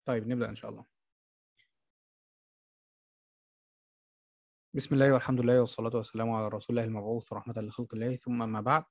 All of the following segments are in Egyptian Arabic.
طيب نبدأ إن شاء الله بسم الله والحمد لله والصلاة والسلام على رسول الله المبعوث رحمة لخلق الله ثم أما بعد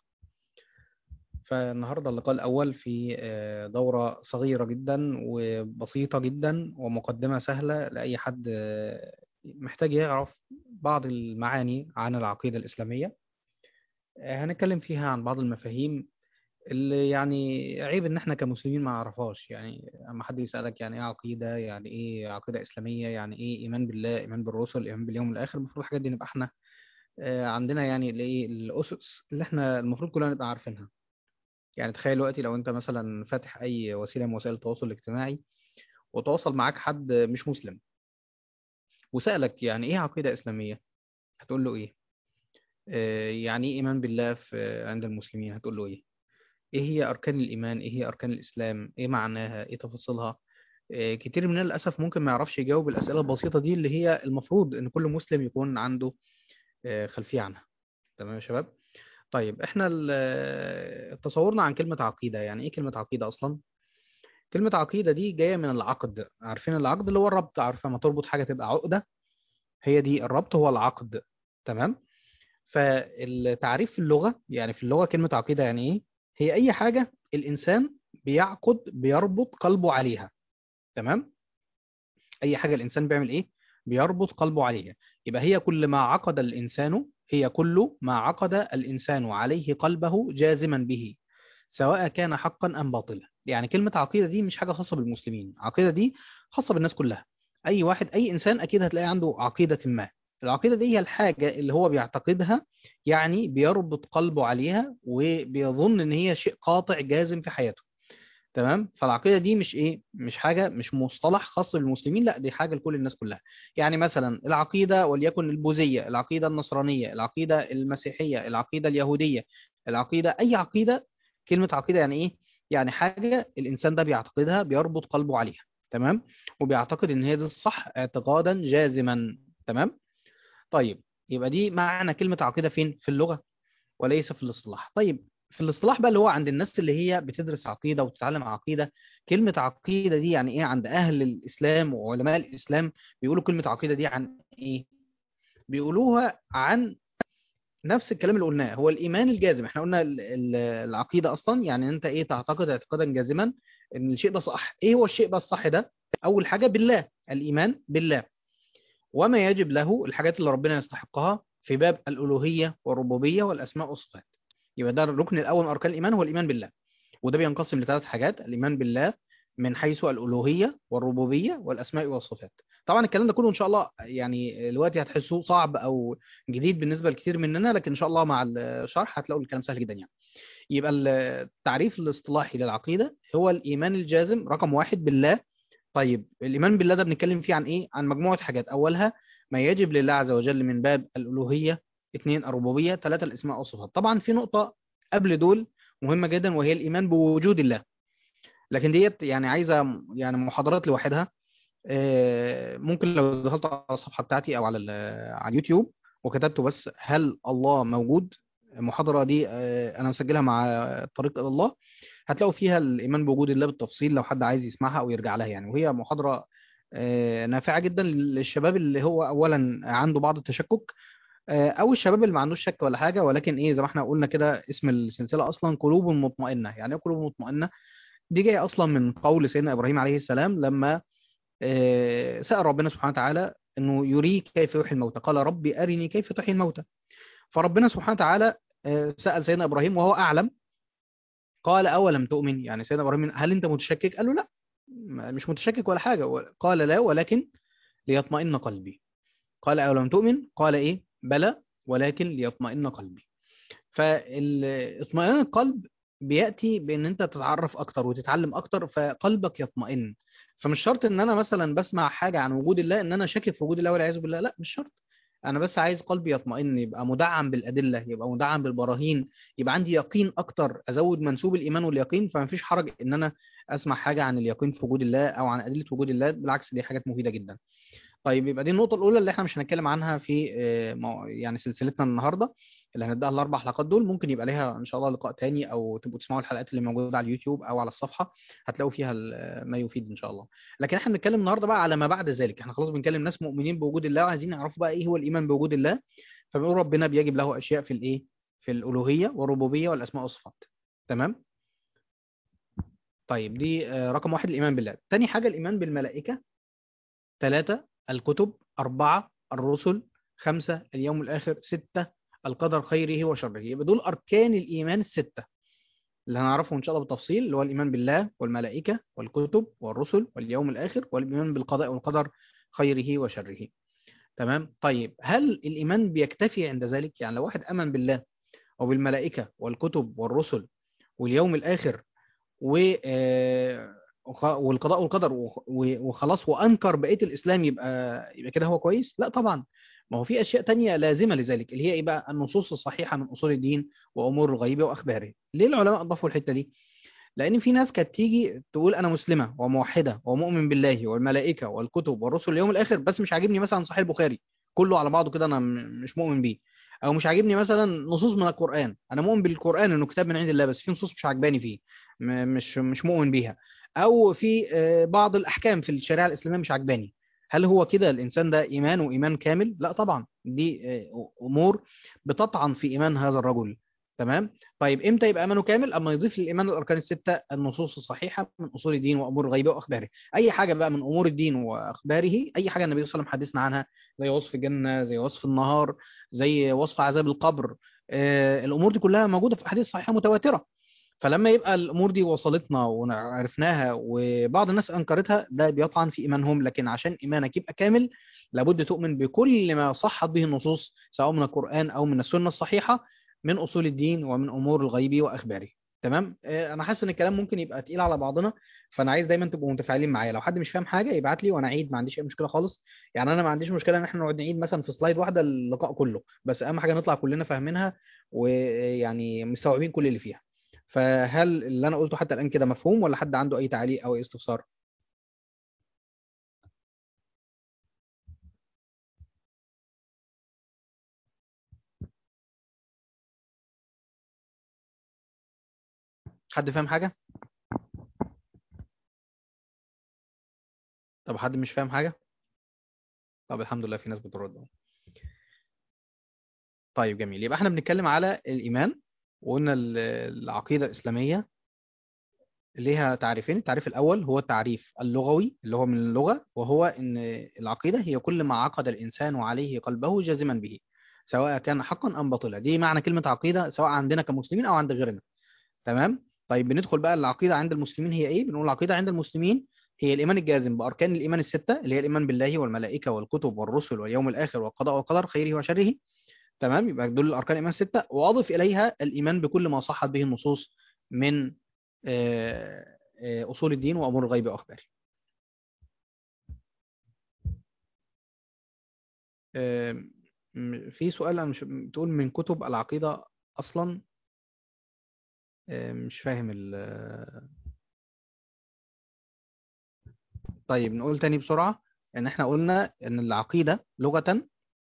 فالنهاردة اللقاء الأول في آه، دورة صغيرة جدا وبسيطة جدا ومقدمة سهلة لأي حد آه، محتاج يعرف بعض المعاني عن العقيدة الإسلامية آه، هنتكلم فيها عن بعض المفاهيم اللي يعني عيب ان احنا كمسلمين ما نعرفهاش يعني اما حد يسألك يعني ايه عقيدة يعني ايه عقيدة اسلامية يعني ايه ايمان بالله ايمان بالرسل ايمان باليوم الاخر المفروض الحاجات دي نبقى احنا آه، عندنا يعني الايه الاسس اللي احنا المفروض كلنا نبقى عارفينها يعني تخيل دلوقتي لو انت مثلا فاتح اي وسيلة من وسائل التواصل الاجتماعي وتواصل معاك حد مش مسلم وسألك يعني ايه عقيدة اسلامية هتقول له ايه آه، يعني ايه ايمان بالله في عند المسلمين هتقول له ايه ايه هي اركان الايمان ايه هي اركان الاسلام ايه معناها ايه تفاصيلها إيه كتير مننا للاسف ممكن ما يعرفش يجاوب الاسئله البسيطه دي اللي هي المفروض ان كل مسلم يكون عنده آه، خلفيه عنها تمام يا شباب طيب احنا ال- آه، تصورنا عن كلمه عقيده يعني ايه كلمه عقيده اصلا كلمه عقيده دي جايه من العقد عارفين العقد اللي هو الربط عارفه ما تربط حاجه تبقى عقده هي دي الربط هو العقد تمام فالتعريف في اللغه يعني في اللغه كلمه عقيده يعني ايه هي اي حاجه الانسان بيعقد بيربط قلبه عليها تمام اي حاجه الانسان بيعمل ايه بيربط قلبه عليها يبقى هي كل ما عقد الانسان هي كل ما عقد الانسان عليه قلبه جازما به سواء كان حقا ام باطلا يعني كلمه عقيده دي مش حاجه خاصه بالمسلمين العقيده دي خاصه بالناس كلها اي واحد اي انسان اكيد هتلاقي عنده عقيده ما العقيده دي هي الحاجه اللي هو بيعتقدها يعني بيربط قلبه عليها وبيظن ان هي شيء قاطع جازم في حياته تمام فالعقيده دي مش ايه مش حاجه مش مصطلح خاص بالمسلمين لا دي حاجه لكل الناس كلها يعني مثلا العقيده وليكن البوذيه العقيده النصرانيه العقيده المسيحيه العقيده اليهوديه العقيده اي عقيده كلمه عقيده يعني ايه يعني حاجه الانسان ده بيعتقدها بيربط قلبه عليها تمام وبيعتقد ان هي دي الصح اعتقادا جازما تمام طيب يبقى دي معنى كلمه عقيده فين في اللغه وليس في الاصطلاح طيب في الاصطلاح بقى اللي هو عند الناس اللي هي بتدرس عقيدة وتتعلم عقيدة كلمة عقيدة دي يعني ايه عند اهل الاسلام وعلماء الاسلام بيقولوا كلمة عقيدة دي عن ايه بيقولوها عن نفس الكلام اللي قلناه هو الايمان الجازم احنا قلنا ال- ال- العقيدة اصلا يعني انت ايه تعتقد اعتقادا جازما ان الشيء ده صح ايه هو الشيء بقى الصح ده اول حاجة بالله الايمان بالله وما يجب له الحاجات اللي ربنا يستحقها في باب الألوهية والربوبية والأسماء والصفات يبقى ده الركن الأول من أركان الإيمان هو الإيمان بالله وده بينقسم لثلاث حاجات الإيمان بالله من حيث الألوهية والربوبية والأسماء والصفات طبعا الكلام ده كله إن شاء الله يعني دلوقتي هتحسوه صعب أو جديد بالنسبة لكثير مننا لكن إن شاء الله مع الشرح هتلاقوا الكلام سهل جدا يعني يبقى التعريف الاصطلاحي للعقيدة هو الإيمان الجازم رقم واحد بالله طيب الإيمان بالله ده بنتكلم فيه عن إيه؟ عن مجموعة حاجات أولها ما يجب لله عز وجل من باب الألوهية اثنين الربوبية ثلاثة الأسماء والصفات طبعا في نقطة قبل دول مهمة جدا وهي الإيمان بوجود الله لكن ديت يعني عايزة يعني محاضرات لوحدها آه، ممكن لو دخلت على الصفحة بتاعتي أو على ال- على اليوتيوب وكتبت بس هل الله موجود المحاضرة دي آه، أنا مسجلها مع طريق إلى الله هتلاقوا فيها الإيمان بوجود الله بالتفصيل لو حد عايز يسمعها أو يرجع لها يعني وهي محاضرة آه، نافعة جدا للشباب اللي هو أولا عنده بعض التشكك آه، أو الشباب اللي ما عندوش شك ولا حاجة ولكن إيه زي ما احنا قلنا كده اسم السلسلة أصلا قلوب مطمئنة يعني إيه قلوب مطمئنة دي جاية أصلا من قول سيدنا إبراهيم عليه السلام لما آه، سأل ربنا سبحانه وتعالى أنه يريك كيف يحيي الموتى قال ربي أرني كيف تحيي الموتى فربنا سبحانه وتعالى آه، سأل سيدنا إبراهيم وهو أعلم قال أولم تؤمن يعني سيدنا إبراهيم هل أنت متشكك قال له لا م- مش متشكك ولا حاجة قال لا ولكن ليطمئن قلبي قال أولم تؤمن قال إيه بلى ولكن ليطمئن قلبي فاطمئنان القلب بيأتي بأن أنت تتعرف أكتر وتتعلم أكتر فقلبك يطمئن فمش شرط ان انا مثلا بسمع حاجه عن وجود الله ان انا شاكك في وجود الله والعياذ بالله لا مش شرط انا بس عايز قلبي يطمئن يبقى مدعم بالادله يبقى مدعم بالبراهين يبقى عندي يقين اكتر ازود منسوب الايمان واليقين فما فيش حرج ان انا اسمع حاجه عن اليقين في وجود الله او عن ادله وجود الله بالعكس دي حاجات مفيده جدا طيب يبقى دي النقطه الاولى اللي احنا مش هنتكلم عنها في آه، مو- يعني سلسلتنا النهارده اللي هنديها الاربع حلقات دول ممكن يبقى ليها ان شاء الله لقاء تاني او تبقوا تسمعوا الحلقات اللي موجوده على اليوتيوب او على الصفحه هتلاقوا فيها ال- ما يفيد ان شاء الله لكن احنا بنتكلم النهارده بقى على ما بعد ذلك احنا خلاص بنكلم ناس مؤمنين بوجود الله وعايزين يعرفوا بقى ايه هو الايمان بوجود الله فبنقول ربنا بيجب له اشياء في الايه في الالوهيه والربوبيه والاسماء والصفات تمام طيب دي آه، رقم واحد الإيمان بالله تاني حاجة الإيمان بالملائكة ثلاثة الكتب أربعة الرسل خمسة اليوم الآخر ستة القدر خيره وشره يبقى دول أركان الإيمان الستة اللي هنعرفهم إن شاء الله بالتفصيل اللي هو الإيمان بالله والملائكة والكتب والرسل واليوم الآخر والإيمان بالقضاء والقدر خيره وشره تمام طيب هل الإيمان بيكتفي عند ذلك يعني لو واحد آمن بالله وبالملائكة والكتب والرسل واليوم الآخر و آه، وخ- والقضاء والقدر وخ- و- وخلاص وانكر بقيه الاسلام يبقى يبقى كده هو كويس لا طبعا ما هو في اشياء تانية لازمه لذلك اللي هي ايه بقى النصوص الصحيحه من اصول الدين وامور الغيب واخباره ليه العلماء اضافوا الحته دي لان في ناس كانت تيجي تقول انا مسلمه وموحده ومؤمن بالله والملائكه والكتب والرسل اليوم الاخر بس مش عاجبني مثلا صحيح البخاري كله على بعضه كده انا م- مش مؤمن بيه او مش عاجبني مثلا نصوص من القران انا مؤمن بالقران انه كتاب من عند الله بس في نصوص مش عاجباني فيه م- مش مش مؤمن بيها او في آه، بعض الاحكام في الشريعه الاسلاميه مش عجباني هل هو كده الانسان ده ايمانه ايمان كامل لا طبعا دي آه، امور بتطعن في ايمان هذا الرجل تمام طيب امتى يبقى ايمانه كامل اما يضيف للايمان الاركان السته النصوص الصحيحه من اصول الدين وامور الغيب واخباره اي حاجه بقى من امور الدين واخباره اي حاجه النبي صلى الله عليه وسلم حدثنا عنها زي وصف الجنه زي وصف النهار زي وصف عذاب القبر آه، الامور دي كلها موجوده في احاديث صحيحه متواتره فلما يبقى الامور دي وصلتنا وعرفناها وبعض الناس انكرتها ده بيطعن في ايمانهم لكن عشان ايمانك يبقى كامل لابد تؤمن بكل ما صحت به النصوص سواء من القران او من السنه الصحيحه من اصول الدين ومن امور الغيب واخباره تمام آه، انا حاسس ان الكلام ممكن يبقى تقيل على بعضنا فانا عايز دايما تبقوا متفاعلين معايا لو حد مش فاهم حاجه يبعت لي وانا اعيد ما عنديش اي مشكله خالص يعني انا ما عنديش مشكله ان احنا نقعد نعيد مثلا في سلايد واحده اللقاء كله بس اهم حاجه نطلع كلنا فاهمينها ويعني مستوعبين كل اللي فيها فهل اللي انا قلته حتى الان كده مفهوم ولا حد عنده اي تعليق او اي استفسار حد فاهم حاجه طب حد مش فاهم حاجه طب الحمد لله في ناس بترد أهو. طيب جميل يبقى احنا بنتكلم على الايمان وقلنا ال- العقيده الاسلاميه ليها تعريفين التعريف الاول هو التعريف اللغوي اللي هو من اللغه وهو ان العقيده هي كل ما عقد الانسان عليه قلبه جازما به سواء كان حقا ام باطلا دي معنى كلمه عقيده سواء عندنا كمسلمين او عند غيرنا تمام طيب بندخل بقى العقيده عند المسلمين هي ايه بنقول العقيده عند المسلمين هي الايمان الجازم باركان الايمان السته اللي هي الايمان بالله والملائكه والكتب والرسل واليوم الاخر والقضاء والقدر خيره وشره تمام يبقى دول الاركان الايمان السته واضف اليها الايمان بكل ما صحت به النصوص من آه، آه، اصول الدين وامور الغيب واخباره آه، م- في سؤال انا مش بتقول من كتب العقيده اصلا آه، مش فاهم ال طيب نقول تاني بسرعه ان احنا قلنا ان العقيده لغه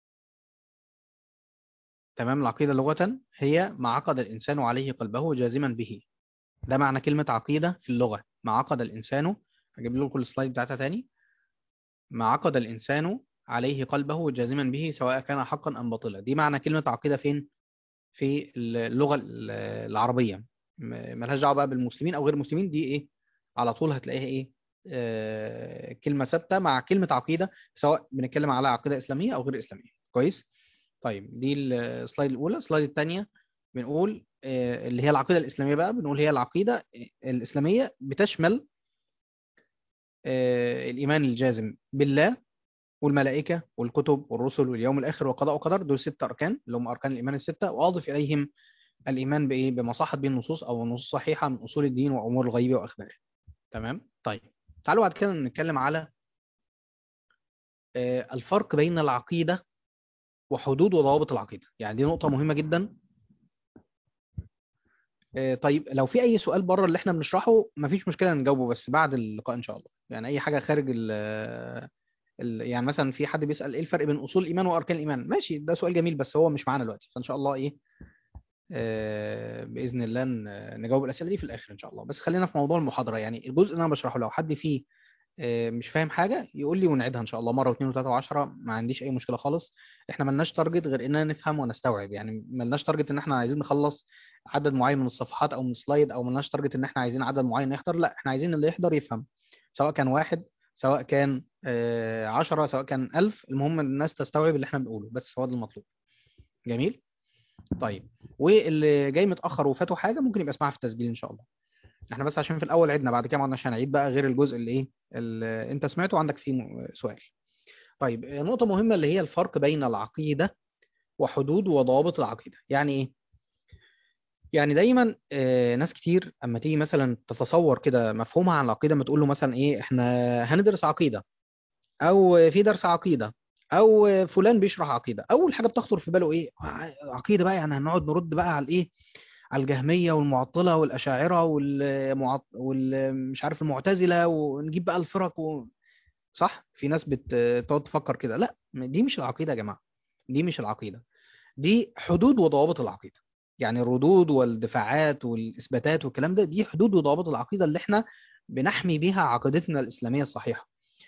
تمام العقيده لغه هي ما عقد الانسان عليه قلبه جازما به ده معنى كلمه عقيده في اللغه ما عقد الانسان هجيب لكم السلايد بتاعتها تاني ما عقد الإنسان عليه قلبه جازما به سواء كان حقا أم باطلا دي معنى كلمة عقيدة فين في اللغة ال- العربية م- ملهاش دعوة بقى بالمسلمين أو غير المسلمين دي إيه على طول هتلاقيها إيه آه كلمة ثابتة مع كلمة عقيدة سواء بنتكلم على عقيدة إسلامية أو غير إسلامية كويس طيب دي السلايد الأولى السلايد الثانية بنقول آه اللي هي العقيدة الإسلامية بقى بنقول هي العقيدة الإسلامية بتشمل آه الإيمان الجازم بالله والملائكة والكتب والرسل واليوم الآخر والقضاء والقدر دول ست أركان اللي هم أركان الإيمان الستة وأضف إليهم الإيمان بإيه بما صحت به النصوص أو النصوص صحيحة من أصول الدين وأمور الغيب وأخباره تمام طيب تعالوا بعد كده نتكلم على آه، الفرق بين العقيدة وحدود وضوابط العقيدة يعني دي نقطة مهمة جدا آه، طيب لو في أي سؤال بره اللي احنا بنشرحه مفيش مشكلة نجاوبه بس بعد اللقاء إن شاء الله يعني أي حاجة خارج ال ال- يعني مثلا في حد بيسأل ايه الفرق بين اصول الايمان واركان الايمان ماشي ده سؤال جميل بس هو مش معانا دلوقتي فان شاء الله ايه آه، باذن الله ن- نجاوب الاسئله دي في الاخر ان شاء الله بس خلينا في موضوع المحاضره يعني الجزء اللي انا بشرحه لو حد فيه آه، مش فاهم حاجه يقول لي ونعيدها ان شاء الله مره واثنين وثلاثه وعشرة ما عنديش اي مشكله خالص احنا ملناش تارجت غير اننا نفهم ونستوعب يعني ملناش تارجت ان احنا عايزين نخلص عدد معين من الصفحات او من السلايد او ملناش تارجت ان احنا عايزين عدد معين يحضر لا احنا عايزين اللي يحضر يفهم سواء كان واحد سواء كان آه، عشرة سواء كان ألف المهم إن الناس تستوعب اللي احنا بنقوله بس هو ده المطلوب جميل طيب واللي جاي متأخر وفاته حاجة ممكن يبقى اسمعها في التسجيل إن شاء الله احنا بس عشان في الأول عدنا بعد كده ما عدناش هنعيد بقى غير الجزء اللي إيه اللي أنت سمعته وعندك فيه م- سؤال طيب نقطة مهمة اللي هي الفرق بين العقيدة وحدود وضوابط العقيدة يعني إيه؟ يعني دايما آه، ناس كتير اما تيجي مثلا تتصور كده مفهومها عن العقيدة ما تقول له مثلا ايه احنا هندرس عقيدة او في درس عقيدة او فلان بيشرح عقيدة اول حاجة بتخطر في باله ايه ع- عقيدة بقى يعني هنقعد نرد بقى على الايه على الجهمية والمعطلة والاشاعرة والمعط... والمش عارف المعتزلة ونجيب بقى الفرق و... صح في ناس بتقعد تفكر كده لا دي مش العقيدة يا جماعة دي مش العقيدة دي حدود وضوابط العقيدة يعني الردود والدفاعات والإثباتات والكلام ده دي حدود وضوابط العقيدة اللي احنا بنحمي بيها عقيدتنا الإسلامية الصحيحة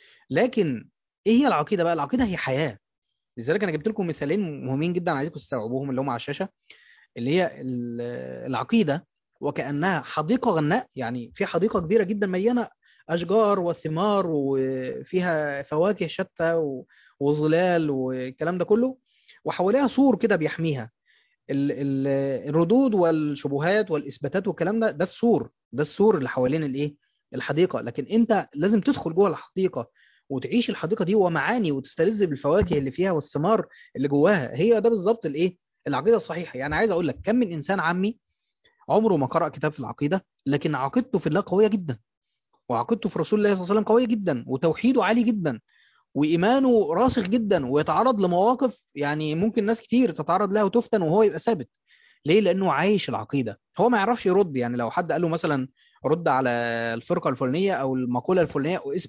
لكن ايه هي العقيدة بقى العقيدة هي حياة لذلك انا جبت لكم مثالين مهمين جدا عايزكم تستوعبوهم اللي هم على الشاشة اللي هي ال- العقيدة وكأنها حديقة غناء يعني في حديقة كبيرة جدا مليانة أشجار وثمار وفيها فواكه شتى و- وظلال والكلام ده كله وحواليها سور كده بيحميها ال- ال- الردود والشبهات والإثباتات والكلام ده ده السور ده السور اللي حوالين الإيه الحديقة لكن أنت لازم تدخل جوه الحديقة وتعيش الحديقة دي ومعاني وتستلذ بالفواكه اللي فيها والثمار اللي جواها هي ده بالظبط الإيه العقيدة الصحيحة يعني عايز أقول لك كم من إنسان عامي عمره ما قرأ كتاب في العقيدة لكن عقيدته في الله قوية جدا وعقيدته في رسول الله صلى الله عليه وسلم قوية جدا وتوحيده عالي جدا وإيمانه راسخ جدا ويتعرض لمواقف يعني ممكن ناس كتير تتعرض لها وتفتن وهو يبقى ثابت ليه؟ لأنه عايش العقيدة هو ما يعرفش يرد يعني لو حد قال له مثلا رد على الفرقة الفلانية أو المقولة الفلانية واثبت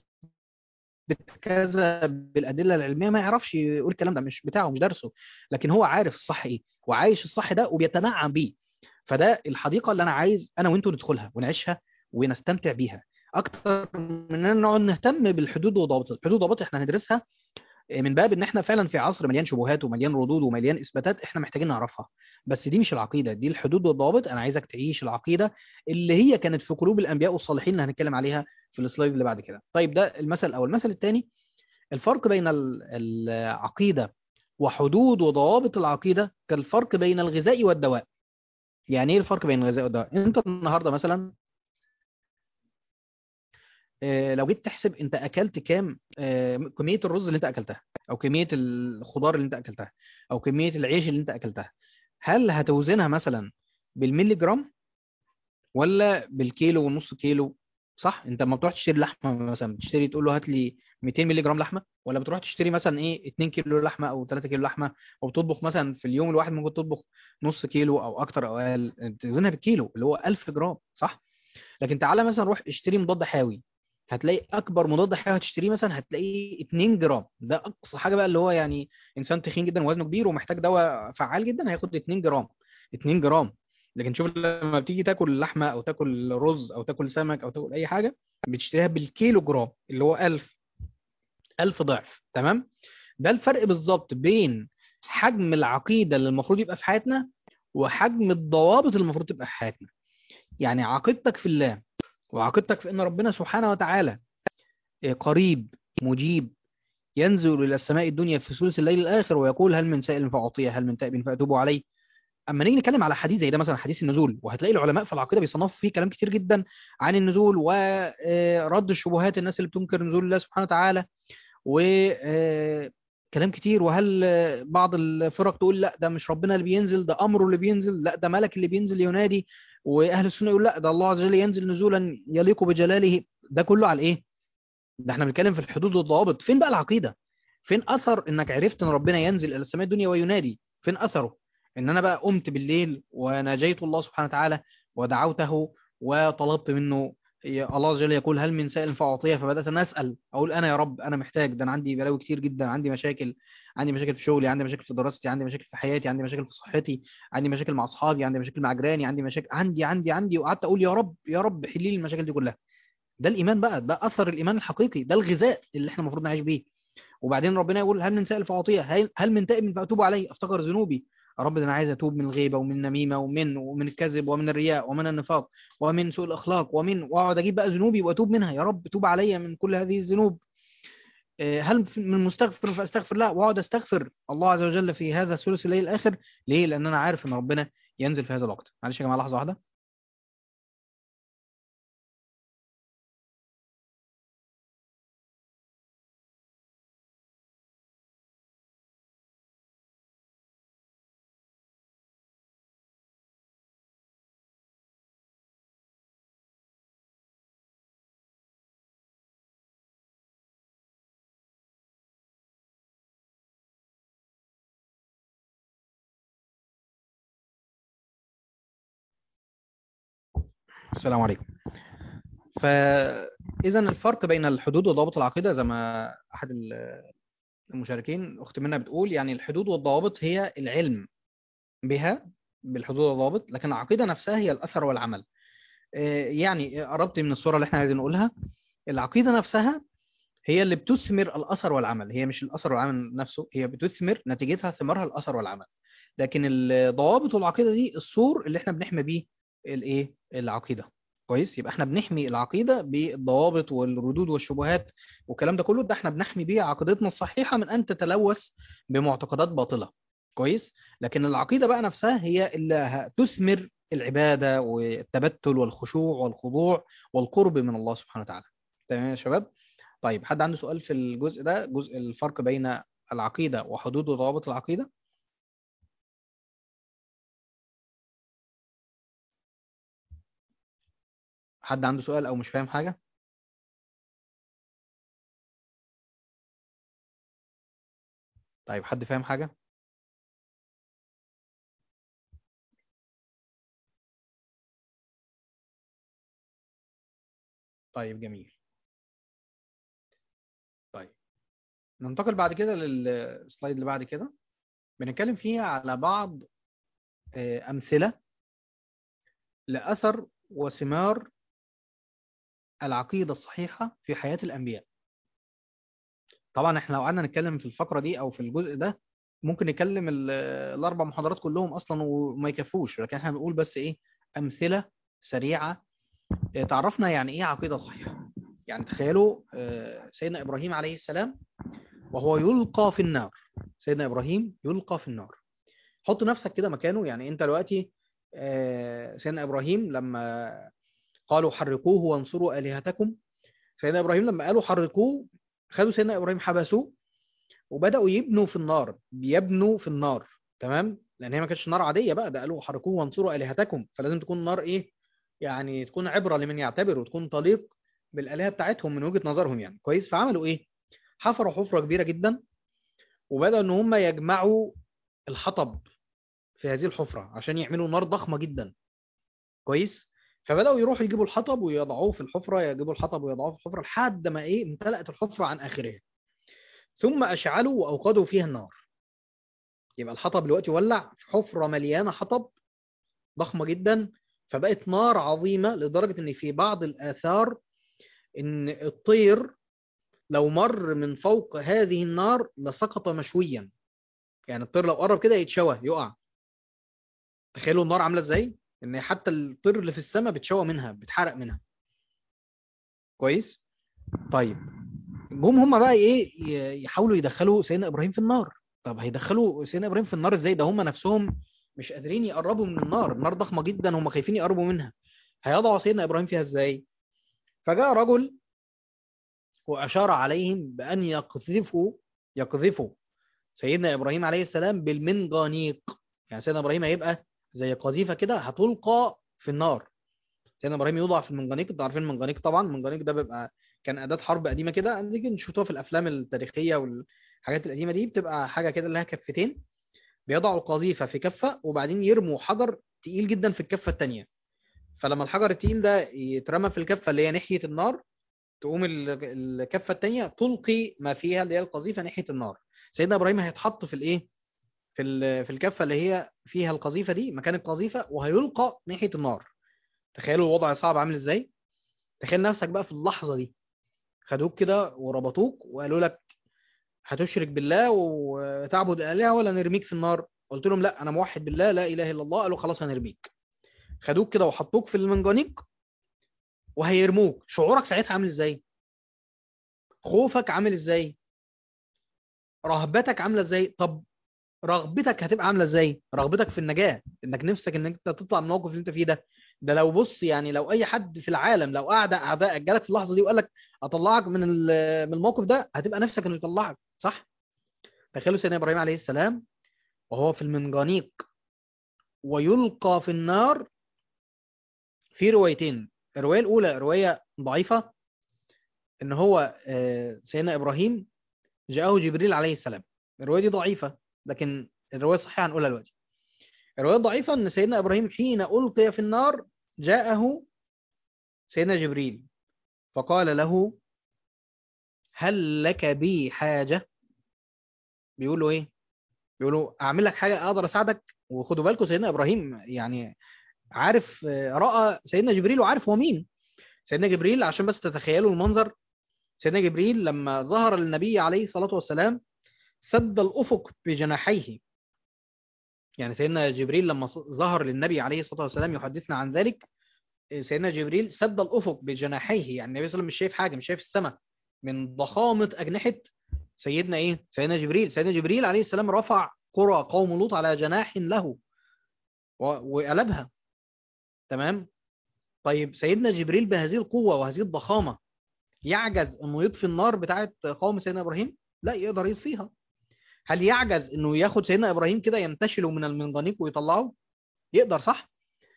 كذا بالأدلة العلمية ما يعرفش يقول الكلام ده مش بتاعه مش درسه لكن هو عارف الصح إيه وعايش الصح ده وبيتنعم بيه فده الحديقة اللي أنا عايز أنا وأنتوا ندخلها ونعيشها ونستمتع بيها أكتر من إننا نقعد نهتم بالحدود وضوابط الحدود وضوابط إحنا هندرسها من باب ان احنا فعلا في عصر مليان شبهات ومليان ردود ومليان اثباتات احنا محتاجين نعرفها بس دي مش العقيده دي الحدود والضوابط انا عايزك تعيش العقيده اللي هي كانت في قلوب الانبياء والصالحين اللي هنتكلم عليها في السلايد اللي بعد كده طيب ده المثل الاول المثل الثاني الفرق بين ال- العقيده وحدود وضوابط العقيده كالفرق بين الغذاء والدواء يعني ايه الفرق بين الغذاء والدواء انت النهارده مثلا آه، لو جيت تحسب انت اكلت كام آه، كميه الرز اللي انت اكلتها او كميه الخضار اللي انت اكلتها او كميه العيش اللي انت اكلتها هل هتوزنها مثلا بالملي جرام ولا بالكيلو ونص كيلو صح انت لما بتروح تشتري لحمه مثلا بتشتري تقول له هات لي 200 ملي جرام لحمه ولا بتروح تشتري مثلا ايه 2 كيلو لحمه او 3 كيلو لحمه او بتطبخ مثلا في اليوم الواحد ممكن تطبخ نص كيلو او اكتر او اقل توزنها بالكيلو اللي هو 1000 جرام صح لكن تعالى مثلا روح اشتري مضاد حيوي هتلاقي اكبر مضاد حيوي هتشتريه مثلا هتلاقيه 2 جرام ده اقصى حاجه بقى اللي هو يعني انسان تخين جدا وزنه كبير ومحتاج دواء فعال جدا هياخد 2 جرام 2 جرام لكن شوف لما بتيجي تاكل لحمه او تاكل رز او تاكل سمك او تاكل اي حاجه بتشتريها بالكيلو جرام اللي هو 1000 1000 ضعف تمام ده الفرق بالظبط بين حجم العقيده اللي المفروض يبقى في حياتنا وحجم الضوابط اللي المفروض تبقى في حياتنا يعني عقيدتك في الله وعقيدتك في ان ربنا سبحانه وتعالى قريب مجيب ينزل الى السماء الدنيا في ثلث الليل الاخر ويقول هل من سائل فاعطيه هل من تائب فاتوب عليه اما نيجي نتكلم على حديث زي ده مثلا حديث النزول وهتلاقي العلماء في العقيده بيصنفوا فيه كلام كتير جدا عن النزول ورد الشبهات الناس اللي بتنكر نزول الله سبحانه وتعالى وكلام كتير وهل آه، بعض الفرق تقول لا ده مش ربنا اللي بينزل ده امره اللي بينزل لا ده ملك اللي بينزل ينادي واهل السنه يقول لا ده الله عز وجل ينزل نزولا يليق بجلاله ده كله على ايه ده احنا بنتكلم في الحدود والضوابط فين بقى العقيده فين اثر انك عرفت ان ربنا ينزل الى السماء الدنيا وينادي فين اثره ان انا بقى قمت بالليل وناجيت الله سبحانه وتعالى ودعوته وطلبت منه يا الله عز وجل يقول هل من سائل فأعطيه فبدأت أنا أسأل أقول أنا يا رب أنا محتاج ده أنا عندي بلاوي كتير جدا عندي مشاكل عندي مشاكل في شغلي عندي مشاكل في دراستي عندي مشاكل في حياتي عندي مشاكل في صحتي عندي مشاكل مع أصحابي عندي مشاكل مع جيراني عندي مشاكل عندي عندي عندي وقعدت أقول يا رب يا رب حل لي المشاكل دي كلها ده الإيمان بقى ده أثر الإيمان الحقيقي ده الغذاء اللي إحنا المفروض نعيش بيه وبعدين ربنا يقول هل من سائل فأعطيه هل هل من تائب فأتوب عليه أفتكر ذنوبي يا رب ده أنا عايز أتوب من الغيبة ومن النميمة ومن ومن الكذب ومن الرياء ومن النفاق ومن سوء الأخلاق ومن وأقعد أجيب بقى ذنوبي وأتوب منها يا رب توب عليا من كل هذه الذنوب آه، هل في- من مستغفر فأستغفر لا وأقعد أستغفر الله عز وجل في هذا الثلث الليل الآخر ليه؟ لأن أنا عارف إن ربنا ينزل في هذا الوقت معلش يا جماعة لحظة واحدة السلام عليكم فإذا الفرق بين الحدود وضوابط العقيدة زي ما أحد ال- المشاركين أخت منا بتقول يعني الحدود والضوابط هي العلم بها بالحدود والضوابط لكن العقيدة نفسها هي الأثر والعمل آه، يعني قربت من الصورة اللي احنا عايزين نقولها العقيدة نفسها هي اللي بتثمر الأثر والعمل هي مش الأثر والعمل نفسه هي بتثمر نتيجتها ثمارها الأثر والعمل لكن الضوابط والعقيدة دي السور اللي احنا بنحمي بيه الايه العقيدة كويس يبقى احنا بنحمي العقيدة بالضوابط والردود والشبهات والكلام ده كله ده احنا بنحمي بيه عقيدتنا الصحيحة من أن تتلوث بمعتقدات باطلة كويس لكن العقيدة بقى نفسها هي اللي هتثمر العبادة والتبتل والخشوع والخضوع والقرب من الله سبحانه وتعالى تمام يا شباب طيب حد عنده سؤال في الجزء ده جزء الفرق بين العقيدة وحدود وضوابط العقيدة حد عنده سؤال أو مش فاهم حاجة طيب حد فاهم حاجة طيب جميل طيب ننتقل بعد كده للسلايد اللي بعد كده بنتكلم فيها على بعض آه، أمثلة لأثر وثمار العقيدة الصحيحة في حياة الأنبياء طبعا احنا لو قعدنا نتكلم في الفقرة دي أو في الجزء ده ممكن نتكلم ال- الأربع محاضرات كلهم أصلا وما يكفوش لكن احنا بنقول بس إيه أمثلة سريعة آه، تعرفنا يعني إيه عقيدة صحيحة يعني تخيلوا آه، سيدنا إبراهيم عليه السلام وهو يلقى في النار سيدنا إبراهيم يلقى في النار حط نفسك كده مكانه يعني أنت دلوقتي آه، سيدنا إبراهيم لما قالوا حرقوه وانصروا آلهتكم سيدنا إبراهيم لما قالوا حرقوه خدوا سيدنا إبراهيم حبسوه وبدأوا يبنوا في النار بيبنوا في النار تمام لأن هي ما كانتش نار عادية بقى ده قالوا حرقوه وانصروا آلهتكم فلازم تكون نار إيه يعني تكون عبرة لمن يعتبر وتكون تليق بالآلهة بتاعتهم من وجهة نظرهم يعني كويس فعملوا إيه حفروا حفرة كبيرة جدا وبدأوا إن هم يجمعوا الحطب في هذه الحفرة عشان يعملوا نار ضخمة جدا كويس فبدأوا يروحوا يجيبوا الحطب ويضعوه في الحفرة يجيبوا الحطب ويضعوه في الحفرة لحد ما إيه امتلأت الحفرة عن آخرها ثم أشعلوا وأوقدوا فيها النار يبقى الحطب دلوقتي ولع في حفرة مليانة حطب ضخمة جدا فبقت نار عظيمة لدرجة إن في بعض الآثار إن الطير لو مر من فوق هذه النار لسقط مشويا يعني الطير لو قرب كده يتشوى يقع تخيلوا النار عاملة ازاي ان حتى الطير اللي في السماء بتشوى منها بتحرق منها كويس طيب جم هم بقى ايه ي- يحاولوا يدخلوا سيدنا ابراهيم في النار طب هيدخلوا سيدنا ابراهيم في النار ازاي ده هم نفسهم مش قادرين يقربوا من النار النار ضخمة جدا هم خايفين يقربوا منها هيضعوا سيدنا ابراهيم فيها ازاي فجاء رجل واشار عليهم بان يقذفوا يقذفوا سيدنا ابراهيم عليه السلام بالمنجانيق يعني سيدنا ابراهيم هيبقى زي قذيفه كده هتلقى في النار سيدنا ابراهيم يوضع في المنجنيق انتوا عارفين المنجنيق طبعا المنجنيق ده بيبقى كان اداه حرب قديمه كده دي شفتوها في الافلام التاريخيه والحاجات القديمه دي بتبقى حاجه كده لها كفتين بيضعوا القذيفه في كفه وبعدين يرموا حجر تقيل جدا في الكفه الثانيه فلما الحجر التقيل ده يترمى في الكفة اللي هي ناحية النار تقوم ال- الكفة التانية تلقي ما فيها اللي هي القذيفة ناحية النار سيدنا إبراهيم هيتحط في الإيه في ال- في الكفة اللي هي فيها القذيفة دي مكان القذيفة وهيلقى ناحية النار تخيلوا الوضع صعب عامل إزاي تخيل نفسك بقى في اللحظة دي خدوك كده وربطوك وقالوا لك هتشرك بالله وتعبد الآلهة ولا نرميك في النار قلت لهم لا أنا موحد بالله لا إله إلا الله قالوا خلاص هنرميك خدوك كده وحطوك في المنجنيق وهيرموك شعورك ساعتها عامل ازاي خوفك عامل ازاي رهبتك عامله ازاي طب رغبتك هتبقى عامله ازاي رغبتك في النجاه انك نفسك انك انت تطلع من الموقف اللي انت فيه ده ده لو بص يعني لو اي حد في العالم لو قعد اعدائك جالك في اللحظه دي وقال لك اطلعك من ال- من الموقف ده هتبقى نفسك انه يطلعك صح تخيلوا سيدنا ابراهيم عليه السلام وهو في المنجنيق ويلقى في النار في روايتين الروايه الاولى روايه ضعيفه ان هو آه، سيدنا ابراهيم جاءه جبريل عليه السلام الروايه دي ضعيفه لكن الروايه الصحيحه هنقولها دلوقتي الروايه الضعيفه ان سيدنا ابراهيم حين القي في النار جاءه سيدنا جبريل فقال له هل لك بي حاجه بيقول له ايه بيقول له اعمل لك حاجه اقدر اساعدك وخدوا بالكم سيدنا ابراهيم يعني عارف آه، راى سيدنا جبريل وعارف هو مين سيدنا جبريل عشان بس تتخيلوا المنظر سيدنا جبريل لما ظهر للنبي عليه الصلاة والسلام سد الأفق بجناحيه يعني سيدنا جبريل لما ص- ظهر للنبي عليه الصلاة والسلام يحدثنا عن ذلك إيه، سيدنا جبريل سد الأفق بجناحيه يعني النبي صلى الله عليه وسلم مش شايف حاجة مش شايف السماء من ضخامة أجنحة سيدنا إيه سيدنا جبريل سيدنا جبريل عليه السلام رفع قرى قوم لوط على جناح له و- وقلبها تمام طيب سيدنا جبريل بهذه القوة وهذه الضخامة يعجز انه يطفي النار بتاعت قوم سيدنا ابراهيم لا يقدر يطفيها هل يعجز انه ياخد سيدنا ابراهيم كده ينتشله من المنجنيق ويطلعه يقدر صح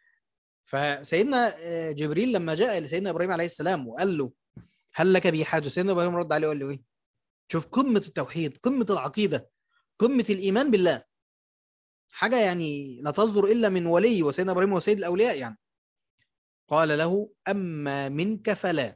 فسيدنا آه، جبريل لما جاء لسيدنا ابراهيم عليه السلام وقال له هل لك بي حاجه سيدنا ابراهيم رد عليه وقال له ايه شوف قمه التوحيد قمه العقيده قمه الايمان بالله حاجه يعني لا تصدر الا من ولي وسيدنا ابراهيم هو سيد الاولياء يعني قال له اما منك فلا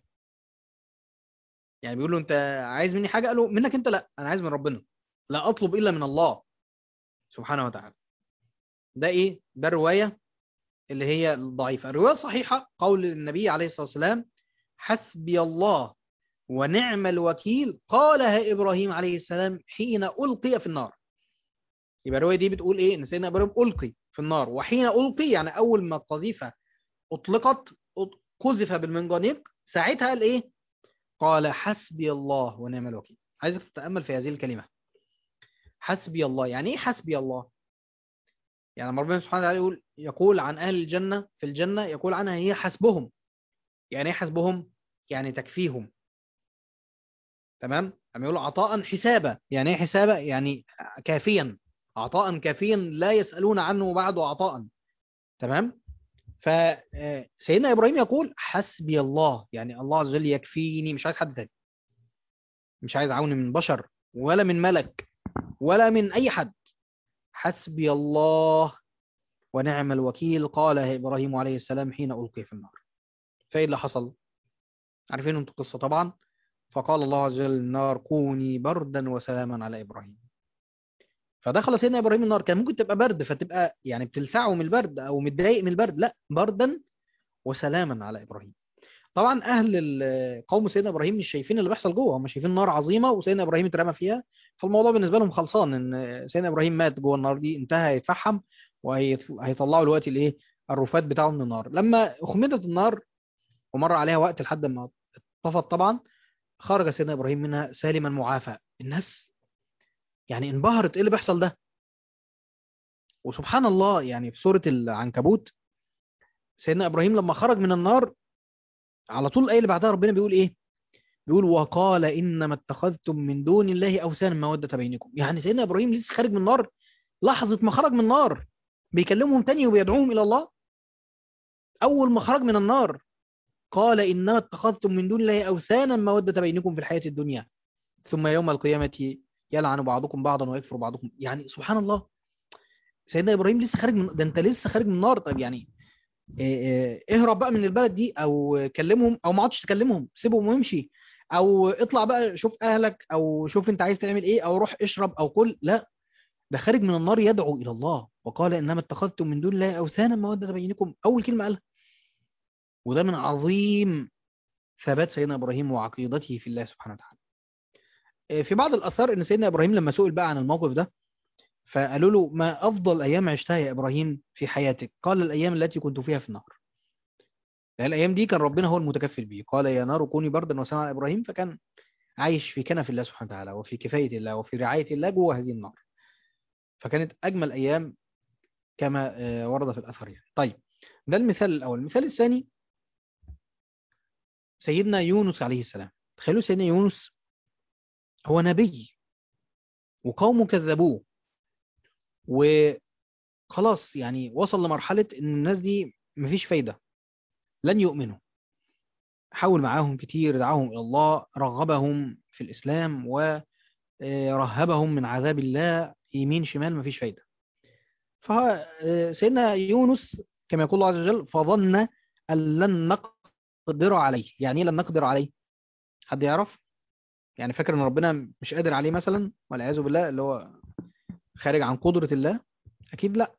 يعني بيقول له انت عايز مني حاجه قال له منك انت لا انا عايز من ربنا لا اطلب الا من الله سبحانه وتعالى ده ايه ده الروايه اللي هي الضعيفه الروايه الصحيحه قول النبي عليه الصلاه والسلام حسبي الله ونعم الوكيل قالها ابراهيم عليه السلام حين القي في النار يبقى الروايه دي بتقول ايه ان سيدنا ابراهيم القي في النار وحين القي يعني اول ما القذيفه اطلقت قذف بالمنجنيق ساعتها قال ايه قال حسبي الله ونعم الوكيل عايزك تتامل في هذه الكلمه حسبي الله يعني ايه حسبي الله يعني لما ربنا سبحانه وتعالى يقول يقول عن اهل الجنه في الجنه يقول عنها هي حسبهم يعني ايه حسبهم يعني تكفيهم تمام اما يقول عطاء حسابا يعني ايه حسابا يعني كافيا عطاء كافيا لا يسالون عنه بعده عطاء تمام فسيدنا ابراهيم يقول حسبي الله يعني الله عز وجل يكفيني مش عايز حد تاني مش عايز عون من بشر ولا من ملك ولا من اي حد حسبي الله ونعم الوكيل قالها ابراهيم عليه السلام حين القي في النار فايه اللي حصل عارفين انتوا القصه طبعا فقال الله عز وجل النار كوني بردا وسلاما على ابراهيم فدخل سيدنا ابراهيم النار كان ممكن تبقى برد فتبقى يعني بتلسعه من البرد او متضايق من البرد لا بردا وسلاما على ابراهيم طبعا اهل ال- قوم سيدنا ابراهيم مش شايفين اللي بيحصل جوه هم شايفين نار عظيمه وسيدنا ابراهيم اترمى فيها فالموضوع بالنسبه لهم خلصان ان سيدنا ابراهيم مات جوه النار دي انتهى هيتفحم وهيطلعوا دلوقتي الايه الرفات بتاعه من النار لما اخمدت النار ومر عليها وقت لحد ما طفت طبعا خرج سيدنا ابراهيم منها سالما معافى الناس يعني انبهرت ايه اللي بيحصل ده وسبحان الله يعني في سوره العنكبوت سيدنا ابراهيم لما خرج من النار على طول الايه اللي بعدها ربنا بيقول ايه بيقول وقال انما اتخذتم من دون الله اوثانا موده بينكم يعني سيدنا ابراهيم لسه خارج من النار لحظه ما خرج من النار بيكلمهم تاني وبيدعوهم الى الله اول ما خرج من النار قال انما اتخذتم من دون الله اوثانا موده بينكم في الحياه الدنيا ثم يوم القيامه يلعن بعضكم بعضا ويكفر بعضكم يعني سبحان الله سيدنا ابراهيم لسه خارج من ده انت لسه خارج من النار طيب يعني إيه، إيه، اهرب بقى من البلد دي او كلمهم او ما اقعدش تكلمهم سيبهم وامشي او اطلع بقى شوف اهلك او شوف انت عايز تعمل ايه او روح اشرب او كل لا ده خارج من النار يدعو الى الله وقال انما اتخذتم من دون الله اوثانا موده بينكم اول كلمه قالها وده من عظيم ثبات سيدنا ابراهيم وعقيدته في الله سبحانه وتعالى إيه، في بعض الاثار ان سيدنا ابراهيم لما سئل بقى عن الموقف ده فقالوا له ما افضل ايام عشتها يا ابراهيم في حياتك قال الايام التي كنت فيها في النار يعني الايام دي كان ربنا هو المتكفل به قال يا نار كوني بردا وسلاما على ابراهيم فكان عايش في كنف الله سبحانه وتعالى وفي كفايه الله وفي رعايه الله جوه هذه النار فكانت اجمل ايام كما آه، ورد في الاثر يعني طيب ده المثال الاول المثال الثاني سيدنا يونس عليه السلام تخيلوا سيدنا يونس هو نبي وقومه كذبوه وخلاص يعني وصل لمرحله ان الناس دي مفيش فايده لن يؤمنوا حاول معاهم كتير دعاهم إلى الله رغبهم في الإسلام ورهبهم من عذاب الله يمين شمال مفيش فايدة فسيدنا يونس كما يقول الله عز وجل فظن أن لن نقدر عليه يعني ايه لن نقدر عليه حد يعرف يعني فاكر ان ربنا مش قادر عليه مثلا والعياذ بالله اللي هو خارج عن قدرة الله اكيد لا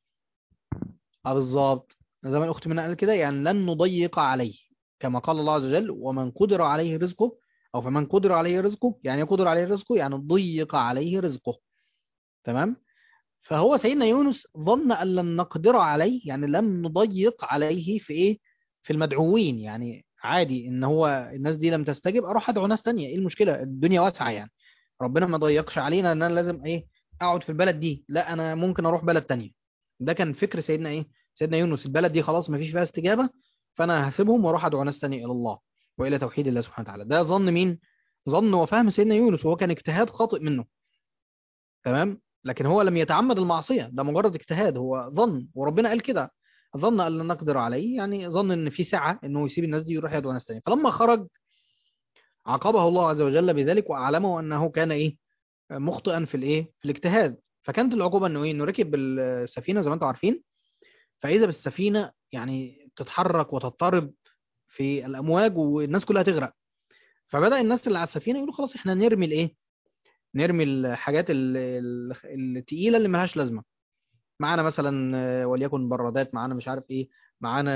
اه بالظبط زي ما الاخت منى قال كده يعني لن نضيق عليه كما قال الله عز وجل ومن قدر عليه رزقه او فمن قدر عليه رزقه يعني قدر عليه رزقه يعني ضيق عليه رزقه تمام فهو سيدنا يونس ظن ان لن نقدر عليه يعني لن نضيق عليه في ايه في المدعوين يعني عادي ان هو الناس دي لم تستجب اروح ادعو ناس تانية ايه المشكله الدنيا واسعه يعني ربنا ما ضيقش علينا ان انا لازم ايه اقعد في البلد دي لا انا ممكن اروح بلد تانية ده كان فكر سيدنا ايه سيدنا يونس البلد دي خلاص ما فيش فيها استجابه فانا هسيبهم واروح ادعو ناس تانية الى الله والى توحيد الله سبحانه وتعالى ده ظن مين ظن وفهم سيدنا يونس وهو كان اجتهاد خاطئ منه تمام لكن هو لم يتعمد المعصيه ده مجرد اجتهاد هو ظن وربنا قال كده ظن ان لن نقدر عليه يعني ظن ان في سعه انه يسيب الناس دي ويروح يدعو ناس تانية فلما خرج عاقبه الله عز وجل بذلك واعلمه انه كان ايه مخطئا في الايه في الاجتهاد فكانت العقوبه انه ايه انه ركب السفينه زي ما انتم عارفين فاذا بالسفينه يعني تتحرك وتضطرب في الامواج والناس كلها تغرق فبدا الناس اللي على السفينه يقولوا خلاص احنا نرمي الايه نرمي الحاجات ال- ال- التقيله اللي ملهاش لازمه معانا مثلا آه، وليكن برادات معانا مش عارف ايه معانا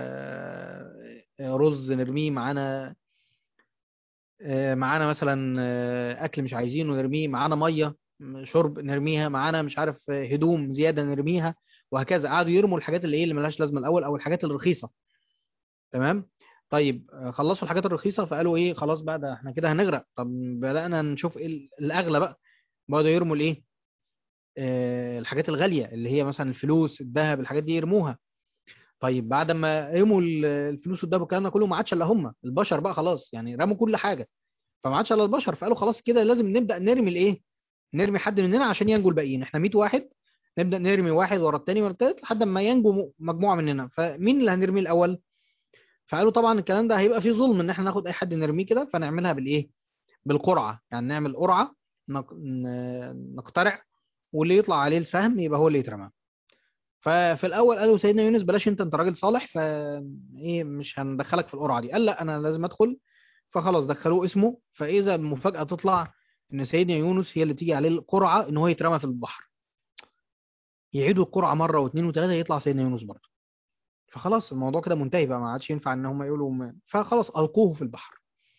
آه، رز نرميه معانا آه، معانا مثلا آه، اكل مش عايزينه نرميه معانا ميه م- شرب نرميها معانا مش عارف آه، هدوم زياده نرميها وهكذا قعدوا يرموا الحاجات اللي ايه اللي ملهاش لازمه الاول او الحاجات الرخيصه تمام طيب آه، خلصوا الحاجات الرخيصه فقالوا ايه خلاص بقى ده احنا كده هنغرق طب بدانا نشوف ايه ال- الاغلى بقى بدأوا يرموا الايه آه، الحاجات الغاليه اللي هي مثلا الفلوس الذهب الحاجات دي يرموها طيب بعد ما رموا ال- الفلوس والذهب والكلام ده كله ما عادش الا هم البشر بقى خلاص يعني رموا كل حاجه فما عادش الا البشر فقالوا خلاص كده لازم نبدا نرمي الايه نرمي حد مننا عشان ينجو الباقيين احنا 100 واحد نبدا نرمي واحد ورا التاني ورا التالت لحد ما ينجو م- مجموعه مننا فمين اللي هنرميه الاول فقالوا طبعا الكلام ده هيبقى فيه ظلم ان احنا ناخد اي حد نرميه كده فنعملها بالايه بالقرعه يعني نعمل قرعه نق- ن- نقترع واللي يطلع عليه الفهم يبقى هو اللي يترمى ففي الاول قالوا سيدنا يونس بلاش انت انت راجل صالح ف ايه مش هندخلك في القرعه دي قال لا انا لازم ادخل فخلاص دخلوه اسمه فاذا المفاجاه تطلع ان سيدنا يونس هي اللي تيجي عليه القرعه ان هو يترمى في البحر يعيدوا القرعه مره واثنين وثلاثه يطلع سيدنا يونس برضه فخلاص الموضوع كده منتهي بقى ما عادش ينفع ان هم يقولوا ما. فخلاص القوه في البحر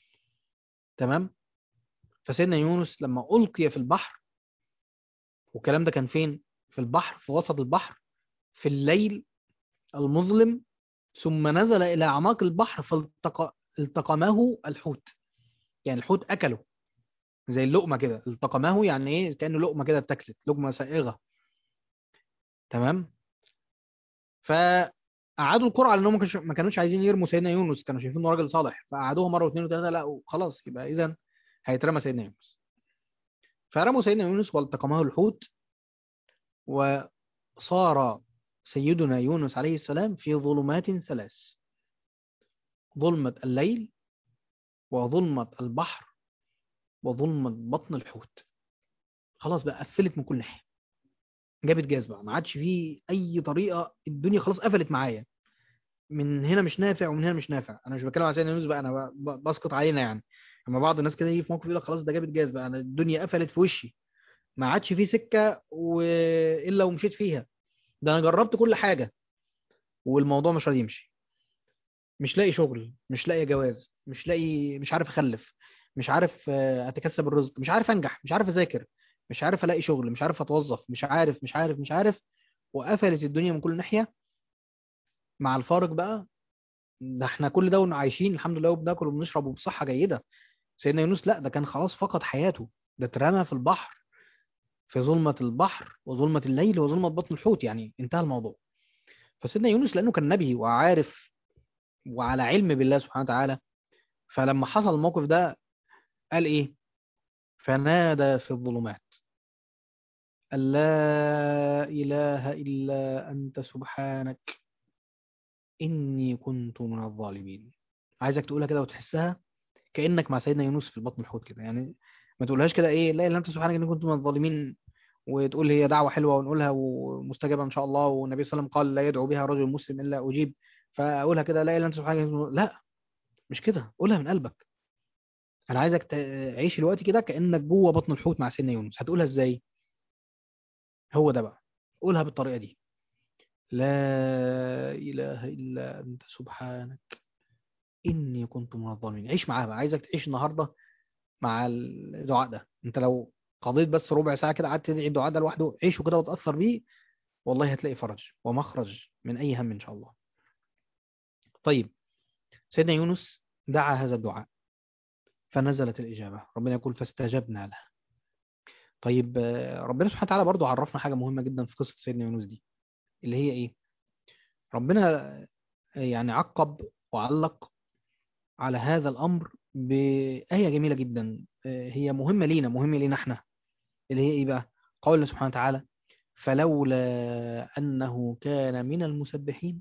تمام فسيدنا يونس لما القي في البحر والكلام ده كان فين في البحر في وسط البحر في الليل المظلم ثم نزل إلى أعماق البحر فالتق... التقمه الحوت يعني الحوت أكله زي اللقمة كده التقمه يعني إيه كأنه لقمة كده اتاكلت لقمة سائغة تمام فقعدوا القرعة لأنهم ما كانوش- ما كانوش عايزين يرموا سيدنا يونس كانوا شايفينه راجل صالح فقعدوه مرة واثنين وثلاثة لا خلاص يبقى إذا هيترمى سيدنا يونس فرموا سيدنا يونس والتقمه الحوت وصار سيدنا يونس عليه السلام في ظلمات ثلاث ظلمة الليل وظلمة البحر وظلمة بطن الحوت خلاص بقى قفلت من كل ناحية جابت جاز بقى ما عادش فيه أي طريقة الدنيا خلاص قفلت معايا من هنا مش نافع ومن هنا مش نافع انا مش بتكلم على سيدنا يونس بقى انا ب- ب- بسقط علينا يعني اما بعض الناس كده يجي في موقف يقول لك خلاص ده جابت جاز بقى انا الدنيا قفلت في وشي ما عادش في سكه والا ومشيت فيها ده انا جربت كل حاجه والموضوع مش راضي يمشي مش لاقي شغل مش لاقي جواز مش لاقي مش عارف اخلف مش عارف آه، اتكسب الرزق مش عارف انجح مش عارف اذاكر مش عارف الاقي شغل مش عارف اتوظف مش عارف مش عارف مش عارف وقفلت الدنيا من كل ناحيه مع الفارق بقى ده احنا كل ده عايشين الحمد لله وبناكل وبنشرب وبصحه جيده سيدنا يونس لا ده كان خلاص فقد حياته ده اترمى في البحر في ظلمة البحر وظلمة الليل وظلمة بطن الحوت يعني انتهى الموضوع فسيدنا يونس لأنه كان نبي وعارف وعلى علم بالله سبحانه وتعالى فلما حصل الموقف ده قال ايه فنادى في الظلمات أن لا إله إلا أنت سبحانك إني كنت من الظالمين عايزك تقولها كده وتحسها كأنك مع سيدنا يونس في البطن الحوت كده يعني ما تقولهاش كده ايه لا إله إلا أنت سبحانك إني كنت من الظالمين وتقول هي دعوة حلوة ونقولها ومستجابة إن شاء الله والنبي صلى الله عليه وسلم قال لا يدعو بها رجل مسلم إلا أجيب فأقولها كده لا إله إلا أنت سبحانك إني كنت من- لا مش كده قولها من قلبك أنا عايزك تعيش الوقت كده كأنك جوه بطن الحوت مع سيدنا يونس هتقولها إزاي هو ده بقى قولها بالطريقة دي لا إله إلا أنت سبحانك إني كنت من الظالمين عيش معاها بقى عايزك تعيش النهاردة مع الدعاء ده أنت لو قضيت بس ربع ساعة كده قعدت تدعي الدعاء ده لوحده عيشه كده وتأثر بيه والله هتلاقي فرج ومخرج من أي هم إن شاء الله طيب سيدنا يونس دعا هذا الدعاء فنزلت الإجابة ربنا يقول فاستجبنا له طيب آه، ربنا سبحانه وتعالى برضو عرفنا حاجة مهمة جدا في قصة سيدنا يونس دي اللي هي إيه ربنا آه، يعني عقب وعلق على هذا الأمر بآية جميلة جدا آه، هي مهمة لينا مهمة لينا احنا اللي هي إيه بقى قول الله سبحانه وتعالى فلولا أنه كان من المسبحين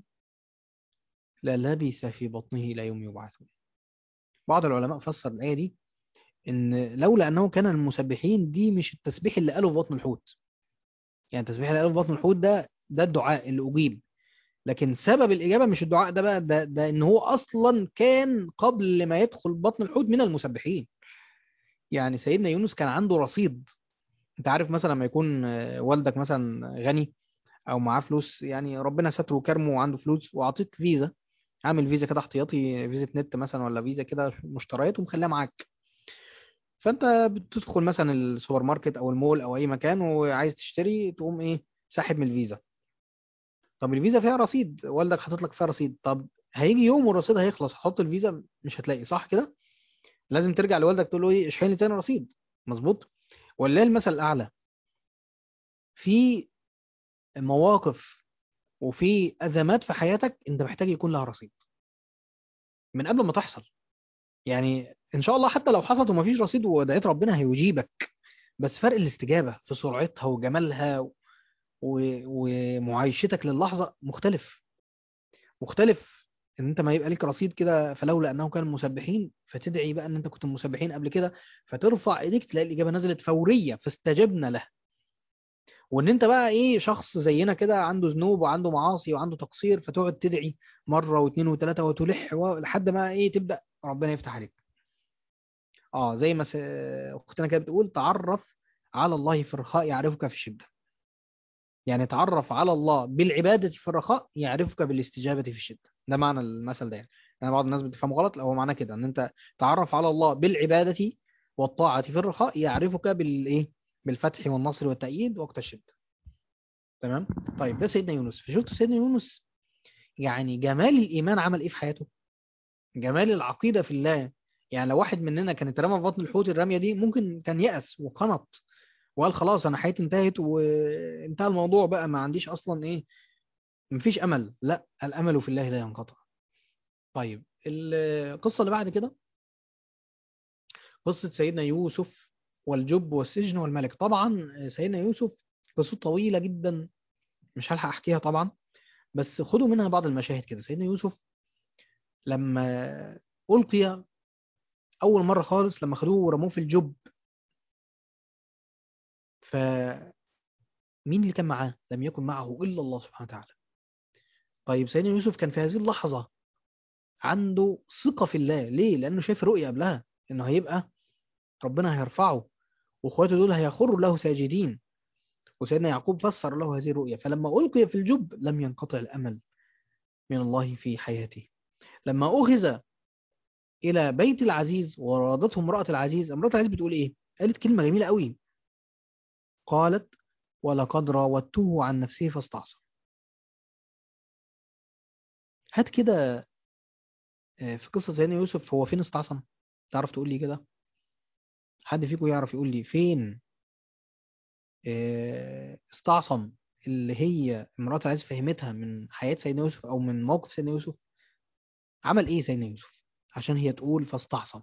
للبث في بطنه إلى يوم يبعثون بعض العلماء فسر الآية دي إن لولا أنه كان من المسبحين دي مش التسبيح اللي قاله في بطن الحوت يعني التسبيح اللي قاله في بطن الحوت ده ده الدعاء اللي أجيب لكن سبب الإجابة مش الدعاء ده بقى ده, ده إن هو أصلا كان قبل ما يدخل بطن الحوت من المسبحين يعني سيدنا يونس كان عنده رصيد أنت عارف مثلا لما يكون آه، والدك مثلا غني أو معاه فلوس يعني ربنا ستره وكرمه وعنده فلوس وأعطيك فيزا عامل فيزا كده احتياطي فيزا نت مثلا ولا فيزا كده مشتريات ومخليها معاك فانت بتدخل مثلا السوبر ماركت او المول او اي مكان وعايز تشتري تقوم ايه ساحب من الفيزا طب الفيزا فيها رصيد والدك حاطط لك فيها رصيد طب هيجي يوم والرصيد هيخلص هتحط الفيزا مش هتلاقي صح كده لازم ترجع لوالدك تقول له ايه اشحن لي تاني رصيد مظبوط ولا المثل الاعلى في مواقف وفي ازمات في حياتك انت محتاج يكون لها رصيد من قبل ما تحصل يعني ان شاء الله حتى لو حصلت ومفيش رصيد ودعيت ربنا هيجيبك بس فرق الاستجابة في سرعتها وجمالها و... ومعايشتك للحظة مختلف مختلف ان انت ما يبقى لك رصيد كده فلولا انه كان مسبحين فتدعي بقى ان انت كنت مسبحين قبل كده فترفع ايديك تلاقي الاجابة نزلت فورية فاستجبنا له وان انت بقى ايه شخص زينا كده عنده ذنوب وعنده معاصي وعنده تقصير فتقعد تدعي مرة واثنين وثلاثة وتلح و- لحد ما ايه تبدأ ربنا يفتح عليك اه زي ما س- اختنا كانت بتقول تعرف على الله في الرخاء يعرفك في الشدة يعني تعرف على الله بالعبادة في الرخاء يعرفك بالاستجابة في الشدة ده معنى المثل ده يعني يعني بعض الناس بتفهمه غلط لا هو معناه كده ان انت تعرف على الله بالعبادة والطاعة في الرخاء يعرفك بالايه بالفتح والنصر والتأييد وقت الشدة تمام طيب ده سيدنا يونس فشفت سيدنا يونس يعني جمال الإيمان عمل ايه في حياته جمال العقيدة في الله يعني لو واحد مننا كان اترمى في بطن الحوت الرمية دي ممكن كان يأس وقنط وقال خلاص انا حياتي انتهت وانتهى الموضوع بقى ما عنديش اصلا ايه مفيش امل لا الامل في الله لا ينقطع طيب القصة اللي بعد كده قصة سيدنا يوسف والجب والسجن والملك طبعا سيدنا يوسف قصة طويلة جدا مش هلحق احكيها طبعا بس خدوا منها بعض المشاهد كده سيدنا يوسف لما ألقي أول مرة خالص لما خدوه ورموه في الجب فمين اللي كان معاه لم يكن معه إلا الله سبحانه وتعالى طيب سيدنا يوسف كان في هذه اللحظة عنده ثقة في الله ليه؟ لأنه شايف رؤية قبلها إنه هيبقى ربنا هيرفعه وإخواته دول هيخروا له ساجدين وسيدنا يعقوب فسر له هذه الرؤية فلما ألقي في الجب لم ينقطع الأمل من الله في حياته لما أخذ إلى بيت العزيز ورادته امرأة العزيز امرأة العزيز بتقول إيه؟ قالت كلمة جميلة قوي قالت ولقد راودته عن نفسه فاستعصم هات كده آه، في قصة سيدنا يوسف هو فين استعصم تعرف تقول لي كده حد فيكم يعرف يقول لي فين آه، استعصم اللي هي امرأة العزيز فهمتها من حياة سيدنا يوسف أو من موقف سيدنا يوسف عمل إيه سيدنا يوسف عشان هي تقول فاستعصم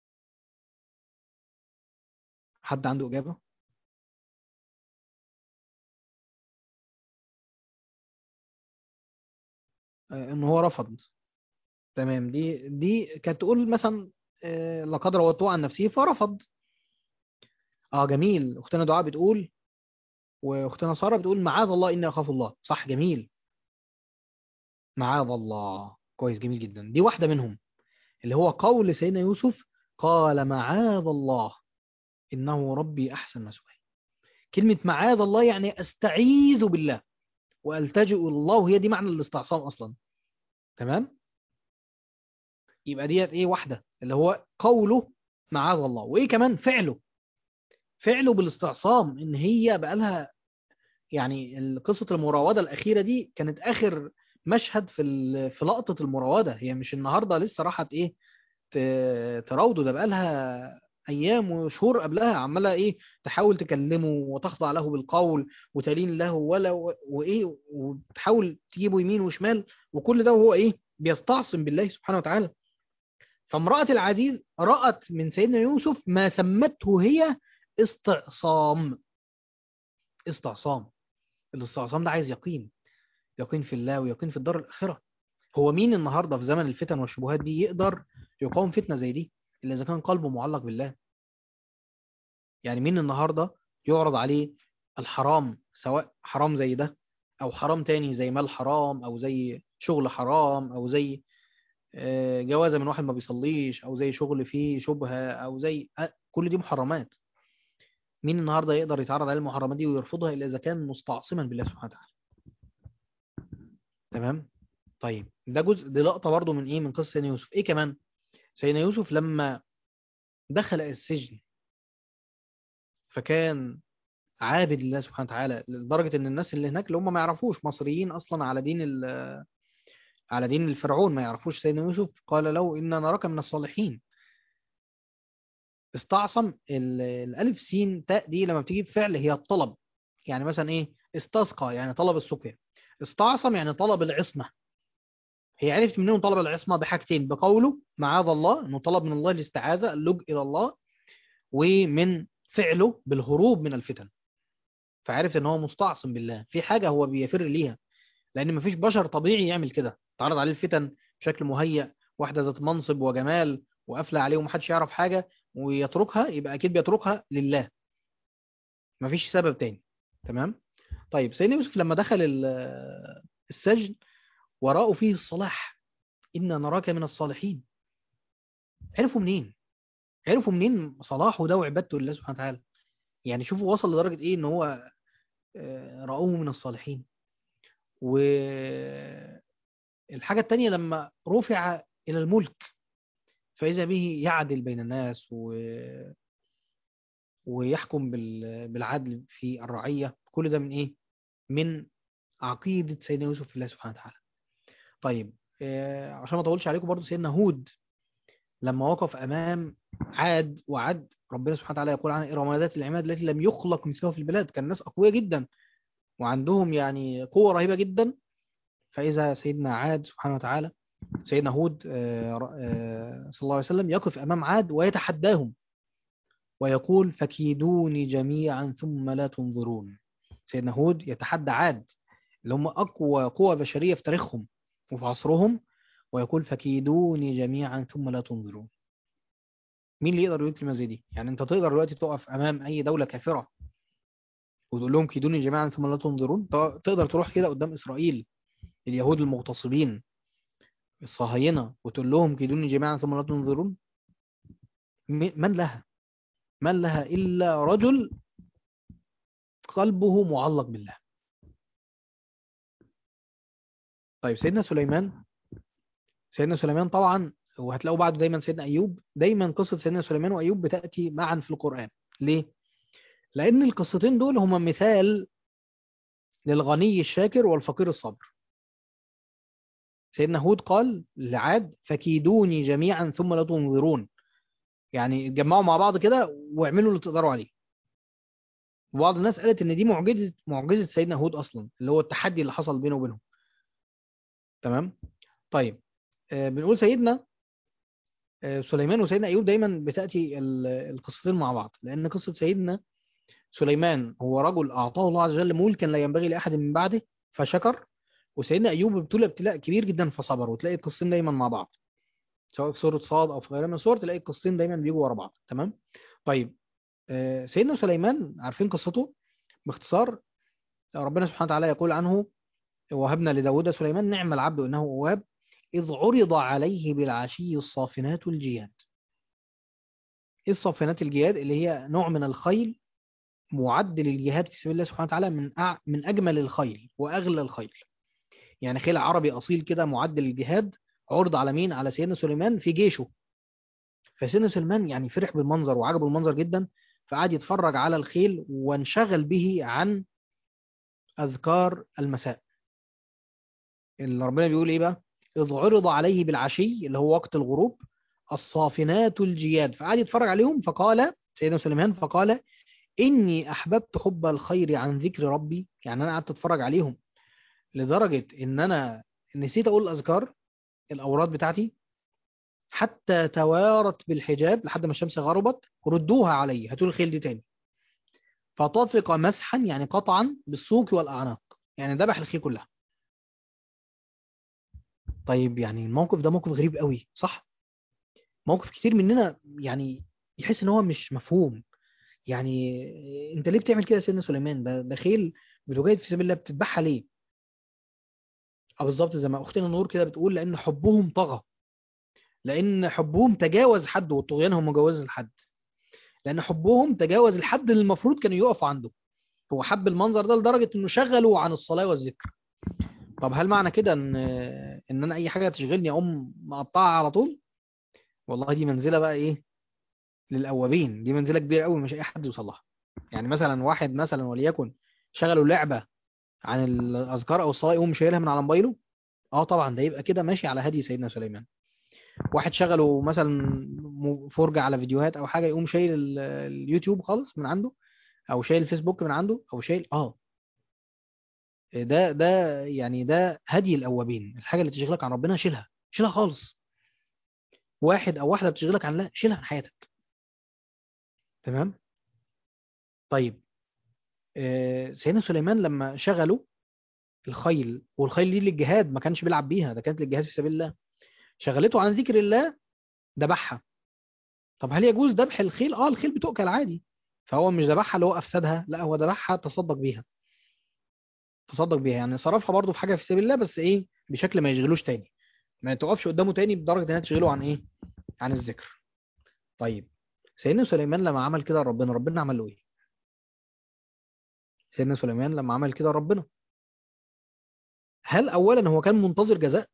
حد عنده إجابة آه، إن هو رفض تمام دي دي كانت تقول مثلا آه، لقد راودته عن نفسه فرفض اه جميل اختنا دعاء بتقول واختنا ساره بتقول معاذ الله اني اخاف الله صح جميل معاذ الله كويس جميل جدا دي واحده منهم اللي هو قول سيدنا يوسف قال معاذ الله انه ربي احسن مثواي كلمه معاذ الله يعني استعيذ بالله والتجئ الى الله وهي دي معنى الاستعصام اصلا تمام يبقى ديت ايه واحده اللي هو قوله معاذ الله وايه كمان فعله فعله بالاستعصام ان هي بقى لها يعني قصة المراودة الأخيرة دي كانت آخر مشهد في ال- في لقطة المراودة هي مش النهاردة لسه راحت إيه ت- تراوده ده بقى لها أيام وشهور قبلها عمالة إيه تحاول تكلمه وتخضع له بالقول وتلين له ولا وإيه وتحاول تجيبه يمين وشمال وكل ده وهو إيه بيستعصم بالله سبحانه وتعالى فامرأة العزيز رأت من سيدنا يوسف ما سمته هي استعصام استعصام الاستعصام ده عايز يقين يقين في الله ويقين في الدار الآخرة هو مين النهاردة في زمن الفتن والشبهات دي يقدر يقاوم فتنة زي دي إلا إذا كان قلبه معلق بالله يعني مين النهاردة يعرض عليه الحرام سواء حرام زي ده أو حرام تاني زي مال حرام أو زي شغل حرام أو زي آه، جوازة من واحد ما بيصليش أو زي شغل فيه شبهة أو زي آه، كل دي محرمات مين النهاردة يقدر يتعرض على المحرمات دي ويرفضها إلا إذا كان مستعصما بالله سبحانه وتعالى تمام طيب ده جزء دي لقطة برضو من إيه من قصة سيدنا يوسف إيه كمان سيدنا يوسف لما دخل السجن فكان عابد لله سبحانه وتعالى لدرجة إن الناس اللي هناك اللي هم ما يعرفوش مصريين أصلا على دين ال- على دين الفرعون ما يعرفوش سيدنا يوسف قال له إن نراك من الصالحين استعصم ال- الألف سين تاء دي لما بتيجي بفعل هي الطلب يعني مثلا إيه استسقى يعني طلب السقيا استعصم يعني طلب العصمة هي عرفت منين طلب العصمة بحاجتين بقوله معاذ الله انه طلب من الله الاستعاذة اللجء الى الله ومن فعله بالهروب من الفتن فعرفت ان هو مستعصم بالله في حاجة هو بيفر ليها لان مفيش بشر طبيعي يعمل كده تعرض عليه الفتن بشكل مهيأ واحدة ذات منصب وجمال وقافلة عليه ومحدش يعرف حاجة ويتركها يبقى اكيد بيتركها لله مفيش سبب تاني تمام طيب سيدنا يوسف لما دخل ال- السجن وراءه فيه الصلاح إنا نراك من الصالحين عرفوا منين عرفوا منين صلاحه ده وعبادته لله سبحانه وتعالى يعني شوفوا وصل لدرجة إيه إن هو آه، رأوه من الصالحين والحاجة التانية لما رفع إلى الملك فإذا به يعدل بين الناس و... ويحكم بال... بالعدل في الرعية كل ده من إيه؟ من عقيدة سيدنا يوسف في الله سبحانه وتعالى طيب آه، عشان ما اطولش عليكم برضو سيدنا هود لما وقف امام عاد وعد ربنا سبحانه وتعالى يقول عنها ارم ذات العماد التي لم يخلق مثلها في البلاد كان ناس اقوياء جدا وعندهم يعني قوه رهيبه جدا فاذا سيدنا عاد سبحانه وتعالى سيدنا هود آه، ر- آه، صلى الله عليه وسلم يقف امام عاد ويتحداهم ويقول فكيدوني جميعا ثم لا تنظرون سيدنا هود يتحدى عاد اللي هم اقوى قوه بشريه في تاريخهم وفي عصرهم ويقول فكيدوني جميعا ثم لا تنظرون مين اللي يقدر يقول كلمه زي دي يعني انت تقدر دلوقتي تقف امام اي دوله كافره وتقول لهم كيدوني جميعا ثم لا تنظرون ت- تقدر تروح كده قدام اسرائيل اليهود المغتصبين الصهاينة وتقول لهم كيدوني جميعا ثم لا تنظرون م- من لها من لها إلا رجل قلبه معلق بالله طيب سيدنا سليمان سيدنا سليمان طبعا وهتلاقوا بعده دايما سيدنا أيوب دايما قصة سيدنا سليمان وأيوب بتأتي معا في القرآن ليه؟ لأن القصتين دول هما مثال للغني الشاكر والفقير الصبر سيدنا هود قال لعاد فكيدوني جميعا ثم لا تنظرون يعني اتجمعوا مع بعض كده واعملوا اللي تقدروا عليه وبعض الناس قالت ان دي معجزة معجزة سيدنا هود اصلا اللي هو التحدي اللي حصل بينه وبينهم تمام طيب آه بنقول سيدنا آه سليمان وسيدنا ايوب دايما بتاتي ال- القصتين مع بعض لان قصة سيدنا سليمان هو رجل اعطاه الله عز وجل ملكا لا ينبغي لاحد من بعده فشكر وسيدنا ايوب ابتلى ابتلاء كبير جدا فصبر وتلاقي القصتين دايما مع بعض سواء في سورة صاد او في غيرها من السور تلاقي القصتين دايما بيجوا ورا بعض تمام طيب آه، سيدنا سليمان عارفين قصته باختصار ربنا سبحانه وتعالى يقول عنه وهبنا لداود سليمان نعم العبد إنه أواب إذ عرض عليه بالعشي الصافنات الجياد إيه الصافنات الجياد اللي هي نوع من الخيل معد للجهاد في سبيل الله سبحانه وتعالى من أع... من أجمل الخيل وأغلى الخيل يعني خيل عربي أصيل كده معد للجهاد عرض على مين على سيدنا سليمان في جيشه فسيدنا سليمان يعني فرح بالمنظر وعجبه المنظر جدا فقعد يتفرج على الخيل وانشغل به عن أذكار المساء اللي ربنا بيقول إيه بقى إذ عرض عليه بالعشي اللي هو وقت الغروب الصافنات الجياد فقعد يتفرج عليهم فقال سيدنا سليمان فقال إني أحببت حب الخير عن ذكر ربي يعني أنا قعدت أتفرج عليهم لدرجة إن أنا نسيت أقول الأذكار الأوراد بتاعتي حتى توارت بالحجاب لحد ما الشمس غربت ردوها علي هاتوا الخيل دي تاني فطفق مسحا يعني قطعا بالسوق والأعناق يعني ذبح الخيل كلها طيب يعني الموقف ده موقف غريب قوي صح موقف كتير مننا يعني يحس ان هو مش مفهوم يعني انت ليه بتعمل كده يا سيدنا سليمان ده ده خيل بتجاهد في سبيل الله بتذبحها ليه اه بالظبط زي ما اختنا نور كده بتقول لان حبهم طغى لان حبهم تجاوز حد والطغيان هو مجاوز الحد لان حبهم تجاوز الحد اللي المفروض كانوا يقفوا عنده هو حب المنظر ده لدرجة انه شغلوا عن الصلاة والذكر طب هل معنى كده ان ان انا اي حاجة تشغلني اقوم مقطعها على طول والله دي منزلة بقى ايه للأوابين دي منزلة كبيرة قوي مش اي حد يوصل لها يعني مثلا واحد مثلا وليكن شغلوا لعبة عن الأذكار أو الصلاة يقوم شايلها من على موبايله اه طبعا ده يبقى كده ماشي على هدي سيدنا سليمان واحد شغله مثلا م- فرجة على فيديوهات او حاجة يقوم شايل ال- اليوتيوب خالص من عنده او شايل الفيسبوك من عنده او شايل اه ده ده يعني ده هدي الاوابين الحاجة اللي تشغلك عن ربنا شيلها شيلها خالص واحد او واحدة بتشغلك عن الله شيلها عن حياتك تمام طيب آه، سيدنا سليمان لما شغلوا الخيل والخيل دي للجهاد ما كانش بيلعب بيها ده كانت للجهاد في سبيل الله شغلته عن ذكر الله ذبحها طب هل يجوز ذبح الخيل اه الخيل بتؤكل عادي فهو مش ذبحها اللي هو افسدها لا هو ذبحها تصدق بيها تصدق بيها يعني صرفها برضه في حاجه في سبيل الله بس ايه بشكل ما يشغلوش تاني ما تقفش قدامه تاني بدرجه انها تشغله عن ايه عن الذكر طيب سيدنا سليمان لما عمل كده ربنا ربنا عمل له ايه سيدنا سليمان لما عمل كده ربنا هل اولا هو كان منتظر جزاء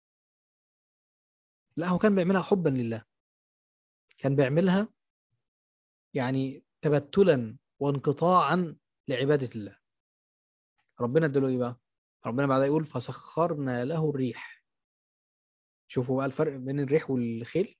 لا هو كان بيعملها حبا لله كان بيعملها يعني تبتلا وانقطاعا لعبادة الله ربنا اداله ايه بقى ربنا بعدها يقول فسخرنا له الريح شوفوا بقى الفرق بين الريح والخيل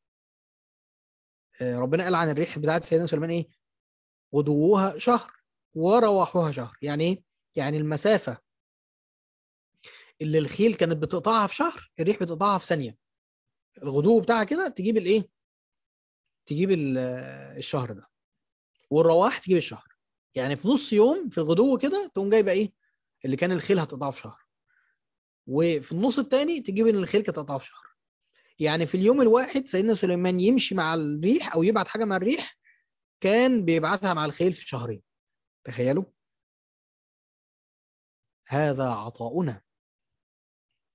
آه، ربنا قال عن الريح بتاعت سيدنا سليمان ايه غدوها شهر ورواحها شهر يعني ايه يعني المسافة اللي الخيل كانت بتقطعها في شهر الريح بتقطعها في ثانية الغدو بتاعها كده تجيب الايه تجيب ال- الشهر ده والرواح تجيب الشهر يعني في نص يوم في الغدو كده تقوم جايبه ايه اللي كان الخيل هتقطعه في شهر وفي النص التاني تجيب ان الخيل كانت هتقطعه في شهر يعني في اليوم الواحد سيدنا سليمان يمشي مع الريح او يبعت حاجه مع الريح كان بيبعتها مع الخيل في شهرين تخيلوا هذا عطاؤنا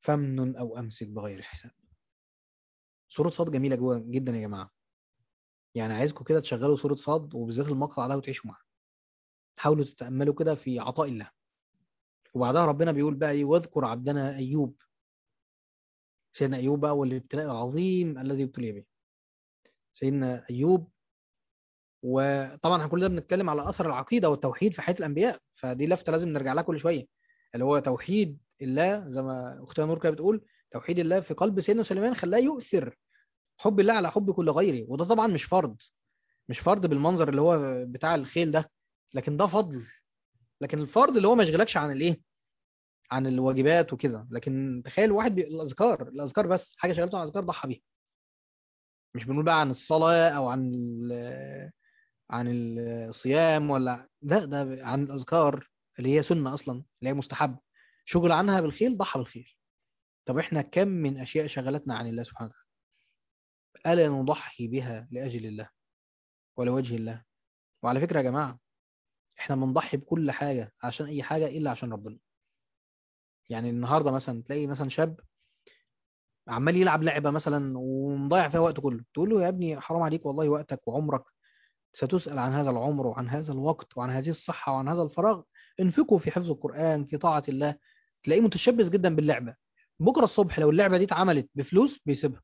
فمن أو أمسك بغير حساب سورة صاد جميلة جوا جدا يا جماعة يعني عايزكم كده تشغلوا سورة صاد وبالذات المقطع ده وتعيشوا معاه حاولوا تتأملوا كده في عطاء الله وبعدها ربنا بيقول بقى ايه واذكر عبدنا أيوب سيدنا أيوب بقى والابتلاء العظيم الذي ابتلي به سيدنا أيوب وطبعا احنا كل ده بنتكلم على أثر العقيدة والتوحيد في حياة الأنبياء فدي لفتة لازم نرجع لها كل شوية اللي هو توحيد الله زي ما أختنا نور كانت بتقول توحيد الله في قلب سيدنا سليمان خلاه يؤثر حب الله على حب كل غيره وده طبعا مش فرض مش فرض بالمنظر اللي هو بتاع الخيل ده لكن ده فضل لكن الفرض اللي هو ما يشغلكش عن الايه عن الواجبات وكده لكن تخيل واحد بي... الاذكار الاذكار بس حاجه شغلته عن الاذكار ضحى بيها مش بنقول بقى عن الصلاه او عن ال... عن الصيام ولا ده ده عن الاذكار اللي هي سنه اصلا اللي هي مستحب شغل عنها بالخيل ضحى بالخيل طب احنا كم من اشياء شغلتنا عن الله سبحانه وتعالى الا نضحي بها لاجل الله ولوجه الله وعلى فكره يا جماعه احنا بنضحي بكل حاجه عشان اي حاجه الا عشان ربنا يعني النهارده مثلا تلاقي مثلا شاب عمال يلعب لعبه مثلا ومضيع فيها وقته كله تقول له يا ابني حرام عليك والله وقتك وعمرك ستسأل عن هذا العمر وعن هذا الوقت وعن هذه الصحة وعن هذا الفراغ انفقوا في حفظ القرآن في طاعة الله تلاقيه متشبث جدا باللعبة بكرة الصبح لو اللعبة دي اتعملت بفلوس بيسيبها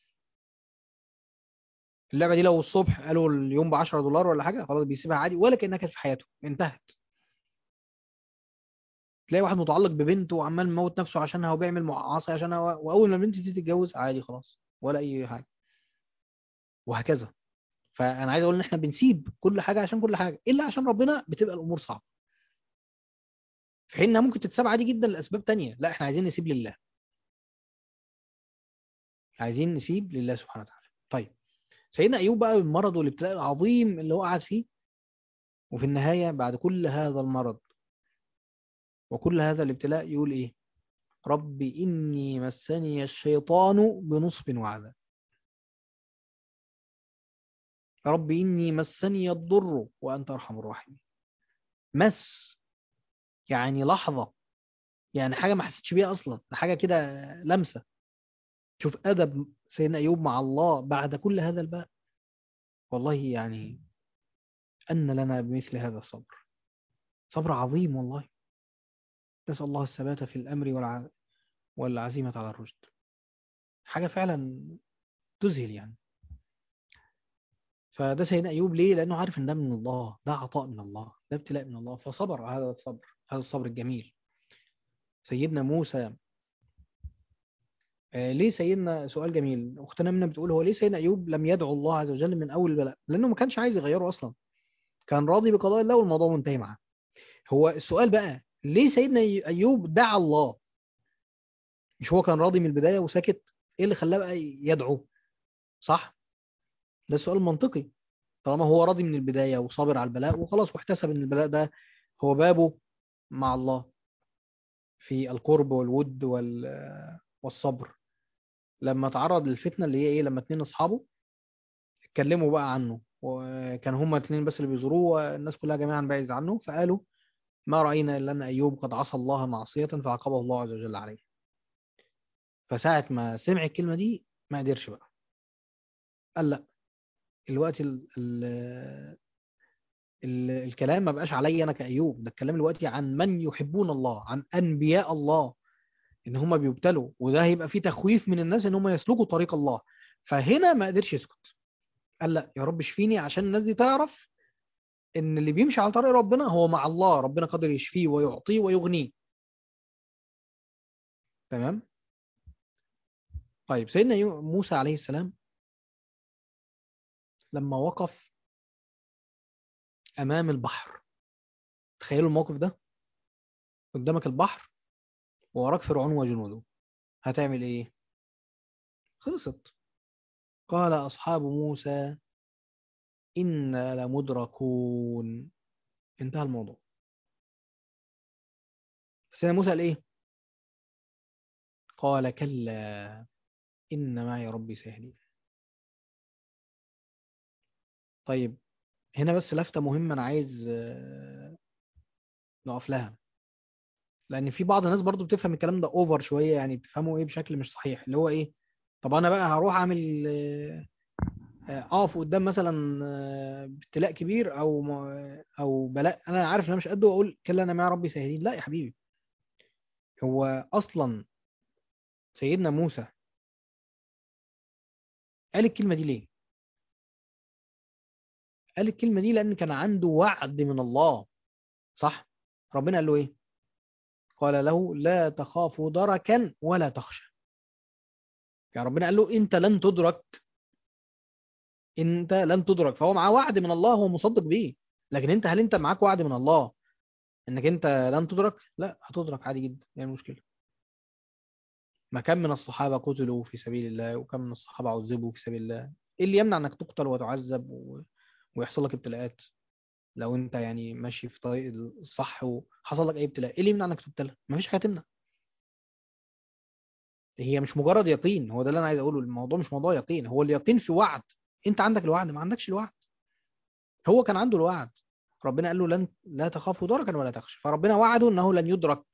اللعبة دي لو الصبح قالوا اليوم ب 10 دولار ولا حاجة خلاص بيسيبها عادي ولا كأنها كانت في حياته انتهت تلاقي واحد متعلق ببنته وعمال مموت نفسه عشانها وبيعمل معاصي عشانها و- واول ما البنت دي تتجوز عادي خلاص ولا اي حاجه وهكذا فانا عايز اقول ان احنا بنسيب كل حاجه عشان كل حاجه الا عشان ربنا بتبقى الامور صعبه في حين انها ممكن تتساب عادي جدا لاسباب تانية لا احنا عايزين نسيب لله عايزين نسيب لله سبحانه وتعالى طيب سيدنا ايوب بقى المرض والابتلاء العظيم اللي هو قعد فيه وفي النهايه بعد كل هذا المرض وكل هذا الابتلاء يقول ايه رب إني مسني الشيطان بنصب وعذاب رب إني مسني الضر وأنت أرحم الراحمين مس يعني لحظة يعني حاجة ما حسيتش بيها أصلا حاجة كده لمسة شوف أدب سيدنا أيوب مع الله بعد كل هذا الباء والله يعني أن لنا بمثل هذا الصبر صبر عظيم والله نسأل الله الثبات في الأمر والع... والعزيمة على الرشد حاجة فعلا تذهل يعني فده سيدنا أيوب ليه؟ لأنه عارف إن ده من الله ده عطاء من الله ده ابتلاء من الله فصبر هذا الصبر هذا الصبر الجميل سيدنا موسى آه ليه سيدنا سؤال جميل أختنا منا بتقول هو ليه سيدنا أيوب لم يدعو الله عز وجل من أول البلاء لأنه ما كانش عايز يغيره أصلا كان راضي بقضاء الله والموضوع منتهي معاه هو السؤال بقى ليه سيدنا أيوب دعا الله مش هو كان راضي من البداية وساكت ايه اللي خلاه بقى يدعو صح ده السؤال المنطقي طالما هو راضي من البداية وصابر على البلاء وخلاص واحتسب ان البلاء ده هو بابه مع الله في القرب والود وال والصبر لما تعرض للفتنة اللي هي ايه لما اتنين اصحابه اتكلموا بقى عنه وكان هما اتنين بس اللي بيزوروه والناس كلها جميعا بعيد عنه فقالوا ما رأينا إلا أن أيوب قد عصى الله معصية فعاقبه الله عز وجل عليه فساعة ما سمع الكلمة دي ما قدرش بقى قال لا الوقت ال ال ال الكلام ما بقاش عليا أنا كأيوب ده الكلام دلوقتي عن من يحبون الله عن أنبياء الله إن هم بيبتلوا وده هيبقى فيه تخويف من الناس إن هم يسلكوا طريق الله فهنا ما قدرش يسكت قال لا يا رب اشفيني عشان الناس دي تعرف ان اللي بيمشي على طريق ربنا هو مع الله ربنا قادر يشفيه ويعطيه ويغنيه تمام طيب سيدنا موسى عليه السلام لما وقف امام البحر تخيلوا الموقف ده قدامك البحر ووراك فرعون وجنوده هتعمل ايه خلصت قال اصحاب موسى إنا لمدركون انتهى الموضوع سيدنا موسى قال إيه قال كلا إن معي ربي سيهدين طيب هنا بس لفتة مهمة أنا عايز نقف لها لان في بعض الناس برضو بتفهم الكلام ده اوفر شويه يعني بتفهمه ايه بشكل مش صحيح اللي هو ايه طب انا بقى هروح اعمل آه، آه، اقف قدام مثلا آه، ابتلاء كبير او م- او بلاء انا عارف ان انا مش قده واقول كلا انا مع ربي ساهلين لا يا حبيبي هو اصلا سيدنا موسى قال الكلمه دي ليه قال الكلمه دي لان كان عنده وعد من الله صح ربنا قال له ايه قال له لا تخاف دركا ولا تخشى يعني ربنا قال له انت لن تدرك انت لن تدرك فهو معاه وعد من الله هو مصدق بيه لكن انت هل انت معاك وعد من الله انك انت لن تدرك لا هتدرك عادي جدا ايه المشكله ما كم من الصحابه قتلوا في سبيل الله وكم من الصحابه عذبوا في سبيل الله ايه اللي يمنع انك تقتل وتعذب و... ويحصل لك ابتلاءات لو انت يعني ماشي في طريق الصح وحصل لك اي ابتلاء ايه اللي يمنع انك تبتلى مفيش حاجه تمنع هي مش مجرد يقين هو ده اللي انا عايز اقوله الموضوع مش موضوع يقين هو اليقين في وعد انت عندك الوعد ما عندكش الوعد هو كان عنده الوعد ربنا قال له لن لا تخافوا دركا ولا تخشى فربنا وعده انه لن يدرك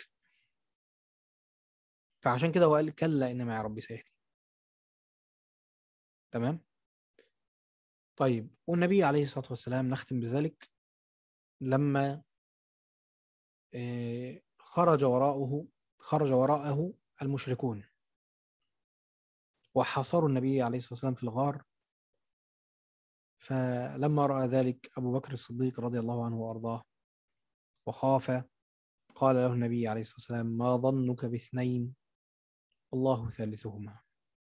فعشان كده هو قال كلا ان معي ربي سيهدي تمام طيب والنبي عليه الصلاة والسلام نختم بذلك لما آه، خرج وراءه خرج وراءه المشركون وحاصروا النبي عليه الصلاة والسلام في الغار فلما رأى ذلك أبو بكر الصديق رضي الله عنه وأرضاه وخاف قال له النبي عليه الصلاة والسلام ما ظنك باثنين الله ثالثهما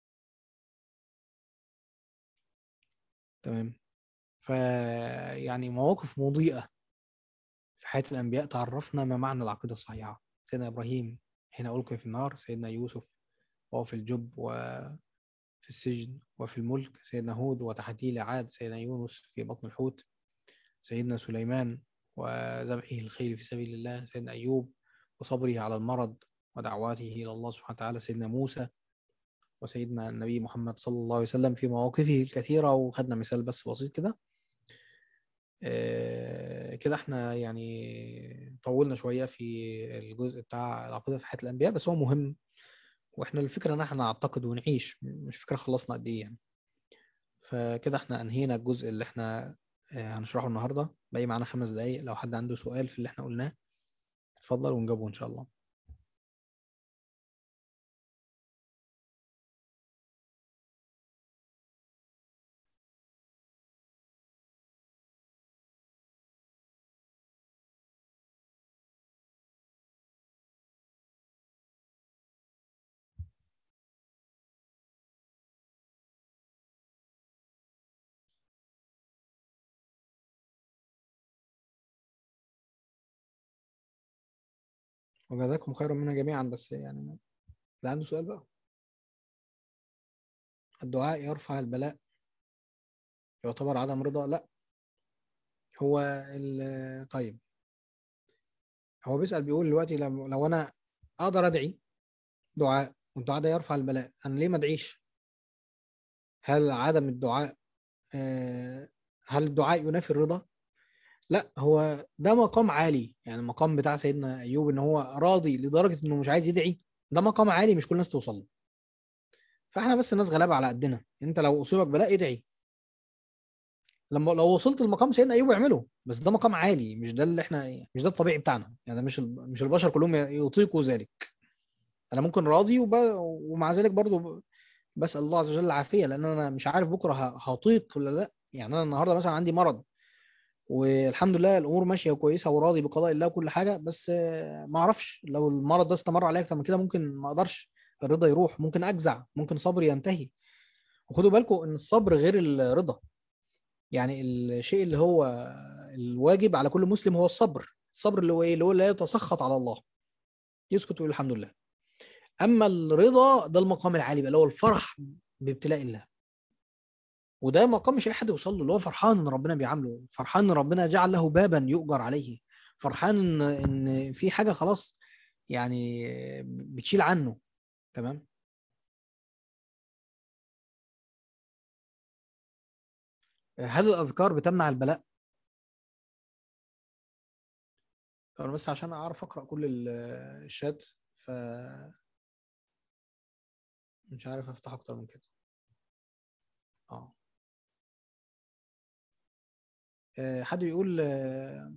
تمام فيعني مواقف مضيئة في حياة الأنبياء تعرفنا ما معنى العقيدة الصحيحة سيدنا إبراهيم حين ألقي في النار سيدنا يوسف وهو في الجب وفي السجن وفي الملك سيدنا هود وتحتيل عاد سيدنا يونس في بطن الحوت سيدنا سليمان وذبحه الخيل في سبيل الله سيدنا أيوب وصبره على المرض ودعواته إلى الله سبحانه وتعالى سيدنا موسى وسيدنا النبي محمد صلى الله عليه وسلم في مواقفه الكثيرة وخدنا مثال بس بسيط كده آه، كده احنا يعني طولنا شوية في الجزء بتاع العقيدة في حياة الأنبياء بس هو مهم واحنا الفكرة ان احنا نعتقد ونعيش مش فكرة خلصنا قد ايه يعني فكده احنا انهينا الجزء اللي احنا آه، هنشرحه النهاردة باقي معانا خمس دقايق لو حد عنده سؤال في اللي احنا قلناه اتفضل ونجاوبه ان شاء الله وجزاكم خيرا منا جميعا بس يعني اللي عنده سؤال بقى الدعاء يرفع البلاء يعتبر عدم رضا لا هو ال- طيب هو بيسأل بيقول دلوقتي لو, لو انا اقدر ادعي دعاء والدعاء ده يرفع البلاء انا ليه ما ادعيش هل عدم الدعاء آه، هل الدعاء ينافي الرضا لا هو ده مقام عالي يعني المقام بتاع سيدنا ايوب ان هو راضي لدرجة انه مش عايز يدعي ده مقام عالي مش كل الناس توصل له فاحنا بس الناس غلابة على قدنا انت لو اصيبك بلاء ادعي لما لو وصلت لمقام سيدنا ايوب اعمله بس ده مقام عالي مش ده اللي احنا مش ده الطبيعي بتاعنا يعني ده مش ال- مش البشر كلهم يطيقوا ذلك انا ممكن راضي وب... ومع ذلك برضو ب- بسأل الله عز وجل العافية لان انا مش عارف بكره ه- هطيق ولا لا يعني انا النهارده مثلا عندي مرض والحمد لله الامور ماشيه كويسه وراضي بقضاء الله وكل حاجه بس آه، ما اعرفش لو المرض ده استمر عليا اكتر من كده ممكن ما اقدرش الرضا يروح ممكن اجزع ممكن صبري ينتهي وخدوا بالكم ان الصبر غير الرضا يعني الشيء اللي هو الواجب على كل مسلم هو الصبر الصبر اللي هو ايه اللي هو لا يتسخط على الله يسكت ويقول الحمد لله اما الرضا ده المقام العالي بقى اللي هو الفرح بابتلاء الله وده مقام مش اي حد يوصل له اللي هو فرحان ان ربنا بيعامله فرحان ان ربنا جعل له بابا يؤجر عليه فرحان ان ان في حاجه خلاص يعني بتشيل عنه تمام هل الاذكار بتمنع البلاء طب انا بس عشان اعرف اقرا كل ال- الشات ف مش عارف افتح اكتر من كده اه آه، حد بيقول آه،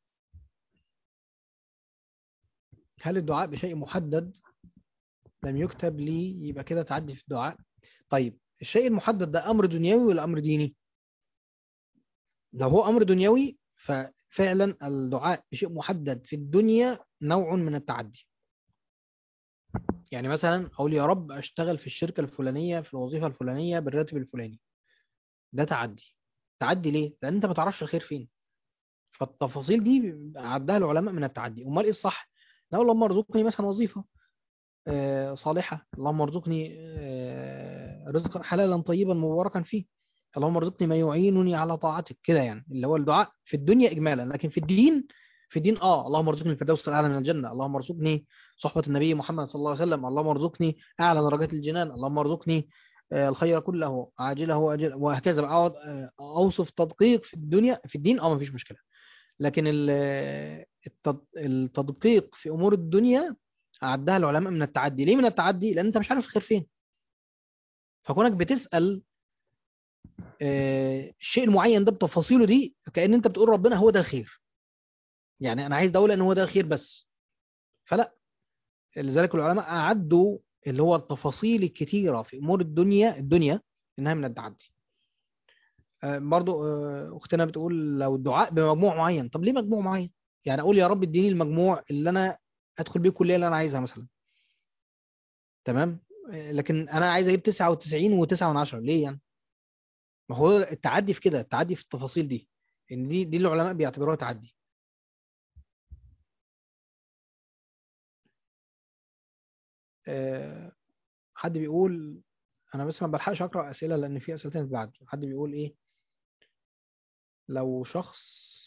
هل الدعاء بشيء محدد لم يكتب لي يبقى كده تعدي في الدعاء طيب الشيء المحدد ده امر دنيوي ولا امر ديني لو هو امر دنيوي ففعلا الدعاء بشيء محدد في الدنيا نوع من التعدي يعني مثلا اقول يا رب اشتغل في الشركه الفلانيه في الوظيفه الفلانيه بالراتب الفلاني ده تعدي تعدي ليه لان انت ما تعرفش الخير فين فالتفاصيل دي عدها العلماء من التعدي امال ايه الصح لا اللهم ارزقني مثلا وظيفه آه، صالحه اللهم ارزقني آه، رزقا حلالا طيبا مباركا فيه اللهم ارزقني ما يعينني على طاعتك كده يعني اللي هو الدعاء في الدنيا اجمالا لكن في الدين في الدين اه اللهم ارزقني الفردوس الاعلى من الجنه اللهم ارزقني صحبه النبي محمد صلى الله عليه وسلم اللهم ارزقني اعلى درجات الجنان اللهم ارزقني آه، الخير كله عاجله واجله وهكذا بقى اقعد آه، اوصف تدقيق في الدنيا في الدين اه مفيش مشكله لكن ال- التد- التدقيق في امور الدنيا اعدها العلماء من التعدي ليه من التعدي لان انت مش عارف الخير فين فكونك بتسال آه، الشيء المعين ده بتفاصيله دي كأن انت بتقول ربنا هو ده الخير يعني انا عايز اقول ان هو ده الخير بس فلا لذلك العلماء اعدوا اللي هو التفاصيل الكتيره في امور الدنيا الدنيا انها من التعدي آه، برضو آه، اختنا بتقول لو الدعاء بمجموع معين طب ليه مجموع معين يعني اقول يا رب اديني المجموع اللي انا ادخل بيه الكليه اللي انا عايزها مثلا تمام آه، لكن انا عايز اجيب 99 و9 من 10 ليه يعني ما هو التعدي في كده التعدي في التفاصيل دي ان دي دي العلماء بيعتبروها تعدي آه، حد بيقول انا بس ما بلحقش اقرا اسئله لان في اسئلتين بعد حد بيقول ايه لو شخص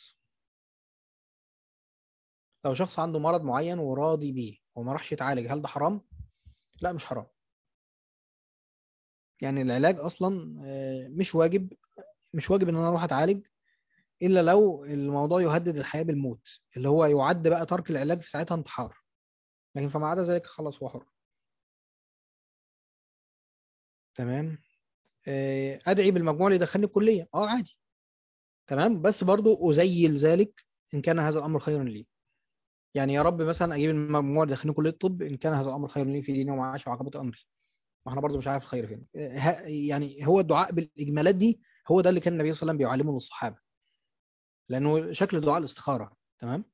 لو شخص عنده مرض معين وراضي بيه وما راحش يتعالج هل ده حرام لا مش حرام يعني العلاج اصلا آه، مش واجب مش واجب ان انا اروح اتعالج الا لو الموضوع يهدد الحياه بالموت اللي هو يعد بقى ترك العلاج في ساعتها انتحار لكن فما عدا ذلك خلاص هو حر تمام آه، ادعي بالمجموع اللي يدخلني الكليه اه عادي تمام بس برضو ازيل ذلك ان كان هذا الامر خيرا لي يعني يا رب مثلا اجيب المجموع اللي يدخلني كليه الطب ان كان هذا الامر خيرا لي في ديني ومعاشي وعاقبه امري ما احنا برضو مش عارف الخير فين آه، ه- يعني هو الدعاء بالاجمالات دي هو ده اللي كان النبي صلى الله عليه وسلم بيعلمه للصحابه لانه شكل دعاء الاستخاره تمام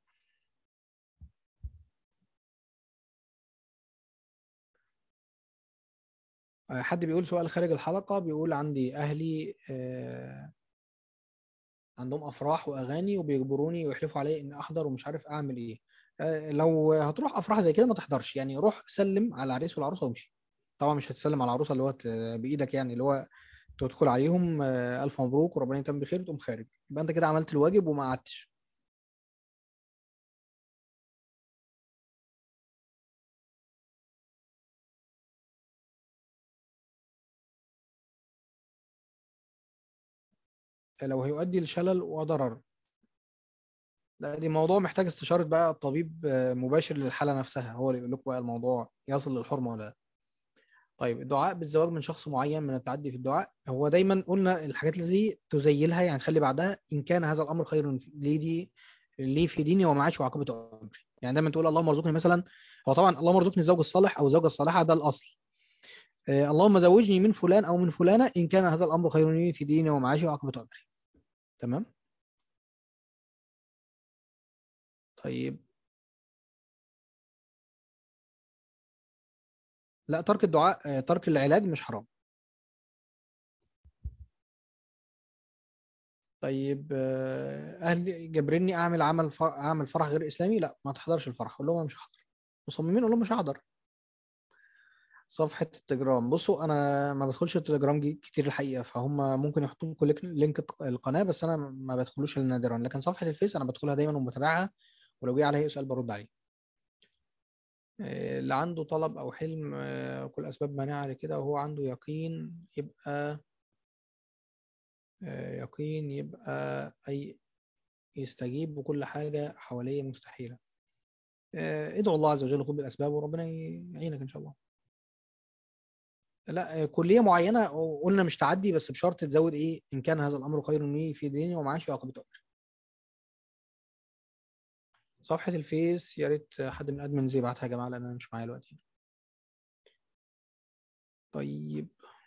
آه، حد بيقول سؤال خارج الحلقه بيقول عندي اهلي آه، عندهم افراح واغاني وبيجبروني ويحلفوا علي اني احضر ومش عارف اعمل ايه آه، لو هتروح افراح زي كده ما تحضرش يعني روح سلم على العريس والعروسه وامشي طبعا مش هتسلم على العروسه اللي هو ت- بايدك يعني اللي هو تدخل عليهم آه، الف مبروك وربنا يتم بخير وتقوم خارج يبقى انت كده عملت الواجب وما قعدتش لو هيؤدي لشلل وضرر لا دي موضوع محتاج استشارة بقى الطبيب آه، مباشر للحالة نفسها هو اللي يقول لكم بقى الموضوع يصل للحرمة ولا لا طيب الدعاء بالزواج من شخص معين من التعدي في الدعاء هو دايما قلنا الحاجات اللي دي تزيلها يعني خلي بعدها إن كان هذا الأمر خير لي دي لي في ديني ومعاشي وعاقبة أمري يعني دايما تقول اللهم ارزقني مثلا هو طبعا اللهم ارزقني الزوج الصالح أو الزوجة الصالحة ده الأصل آه، اللهم زوجني من فلان أو من فلانة إن كان هذا الأمر خير لي في ديني ومعاشي وعاقبة أمري تمام طيب لا ترك الدعاء آه، ترك العلاج مش حرام طيب آه، اهلي جابريني اعمل عمل فر... اعمل فرح غير اسلامي لا ما تحضرش الفرح قول لهم أنا مش هحضر مصممين قول لهم مش هحضر صفحة التليجرام بصوا انا ما بدخلش التليجرام جي- كتير الحقيقة فهم ممكن يحطوا لكم لينك لينك القناة بس انا ما بدخلوش إلا نادرا لكن صفحة الفيس انا بدخلها دايما ومتابعها ولو جه عليا أي سؤال برد عليه آه، اللي عنده طلب او حلم آه، كل اسباب مانعة لكده وهو عنده يقين يبقى آه، يقين يبقى اي يستجيب وكل حاجة حواليه مستحيلة آه، ادعو الله عز وجل خذ بالأسباب وربنا يعينك إن شاء الله لا آه، كلية معينة قلنا مش تعدي بس بشرط تزود إيه إن كان هذا الأمر خير لي في ديني ومعاشي وعاقبة أمري صفحة الفيس يا ريت حد من الأدمن زي يبعتها يا جماعة لأن أنا مش معايا دلوقتي طيب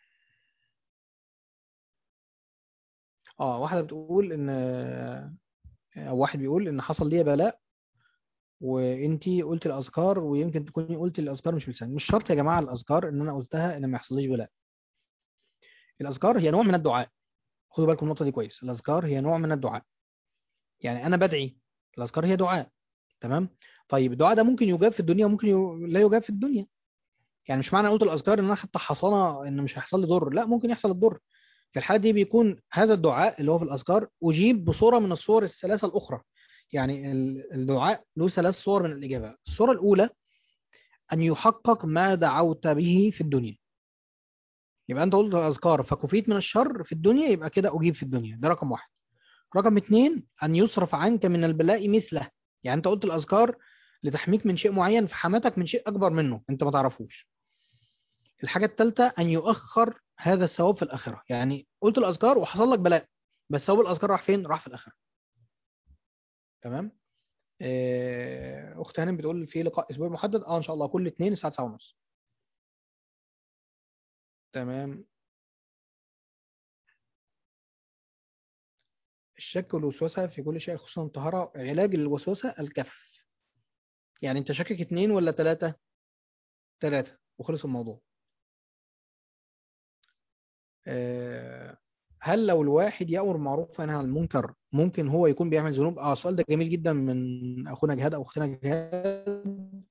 اه واحدة بتقول إن أو واحد بيقول إن حصل لي بلاء وانتي قلت الاذكار ويمكن تكوني قلت الاذكار مش بلسان مش شرط يا جماعه الاذكار ان انا قلتها ان ما يحصليش بلاء الاذكار هي نوع من الدعاء خدوا بالكم النقطه دي كويس الاذكار هي نوع من الدعاء يعني انا بدعي الاذكار هي دعاء تمام طيب الدعاء ده ممكن يجاب في الدنيا وممكن ي... لا يجاب في الدنيا يعني مش معنى قلت الاذكار ان انا حتى حصانه ان مش هيحصل لي ضر لا ممكن يحصل الضر في الحاله دي بيكون هذا الدعاء اللي هو في الاذكار اجيب بصوره من الصور الثلاثه الاخرى يعني الدعاء له ثلاث صور من الإجابة الصورة الأولى أن يحقق ما دعوت به في الدنيا يبقى أنت قلت الأذكار فكفيت من الشر في الدنيا يبقى كده أجيب في الدنيا ده رقم واحد رقم اتنين أن يصرف عنك من البلاء مثله يعني أنت قلت الأذكار لتحميك من شيء معين فحماتك من شيء أكبر منه أنت ما تعرفوش الحاجة الثالثة أن يؤخر هذا الثواب في الآخرة يعني قلت الأذكار وحصل لك بلاء بس ثواب الأذكار راح فين؟ راح في الآخرة تمام اخت هانم بتقول في لقاء اسبوعي محدد اه ان شاء الله كل اثنين الساعه 9:30 تمام الشك والوسوسه في كل شيء خصوصا الطهاره علاج الوسوسه الكف يعني انت شاكك اثنين ولا ثلاثه ثلاثه وخلص الموضوع أه هل لو الواحد يأمر معروف وينهى عن المنكر ممكن هو يكون بيعمل ذنوب اه السؤال ده جميل جدا من اخونا جهاد او اختنا جهاد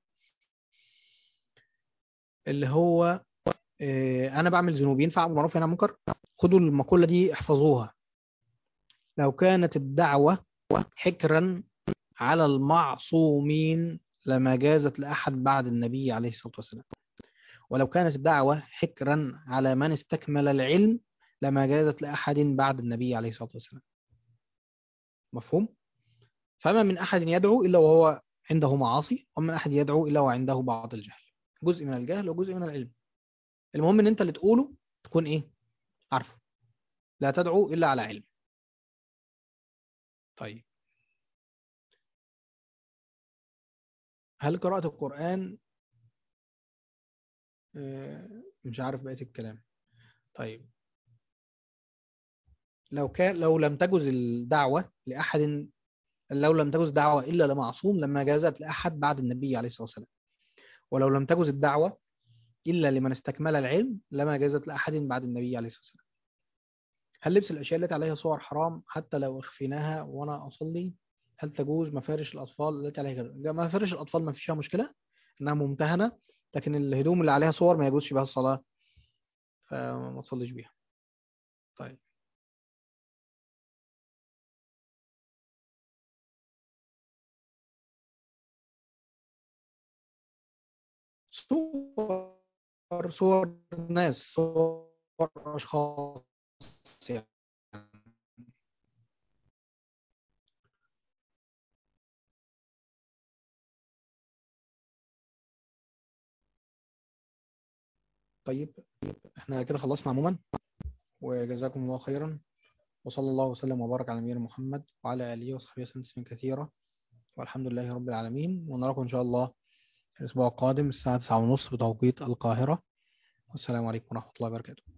اللي هو آه انا بعمل ذنوب ينفع امر معروف وينهى عن المنكر خدوا المقولة دي احفظوها لو كانت الدعوة حكرا على المعصومين لما جازت لأحد بعد النبي عليه الصلاة والسلام ولو كانت الدعوة حكرا على من استكمل العلم لما جازت لأحد بعد النبي عليه الصلاة والسلام مفهوم؟ فما من أحد يدعو إلا وهو عنده معاصي ومن أحد يدعو إلا وعنده بعض الجهل جزء من الجهل وجزء من العلم المهم ان انت اللي تقوله تكون ايه عارفه لا تدعو الا على علم طيب هل قراءة القرآن مش عارف بقية الكلام طيب لو كان لو لم تجز الدعوة لأحد لو لم تجز دعوة إلا لمعصوم لما جازت لأحد بعد النبي عليه الصلاة والسلام ولو لم تجز الدعوة إلا لمن استكمل العلم لما جازت لأحد بعد النبي عليه الصلاة والسلام هل لبس الأشياء التي عليها صور حرام حتى لو اخفيناها وأنا أصلي هل تجوز مفارش الأطفال التي عليها غير مفارش الأطفال ما فيها مشكلة إنها ممتهنة لكن الهدوم اللي عليها صور ما يجوزش بها الصلاة فما تصليش بيها طيب صور صور ناس صور أشخاص يعني طيب احنا كده خلصنا عموما وجزاكم الله خيرا وصلى الله وسلم وبارك على نبينا محمد وعلى آله وصحبه وسلم تسليما كثيرا والحمد لله رب العالمين ونراكم إن شاء الله الأسبوع القادم الساعة 9:30 بتوقيت القاهرة والسلام عليكم ورحمة الله وبركاته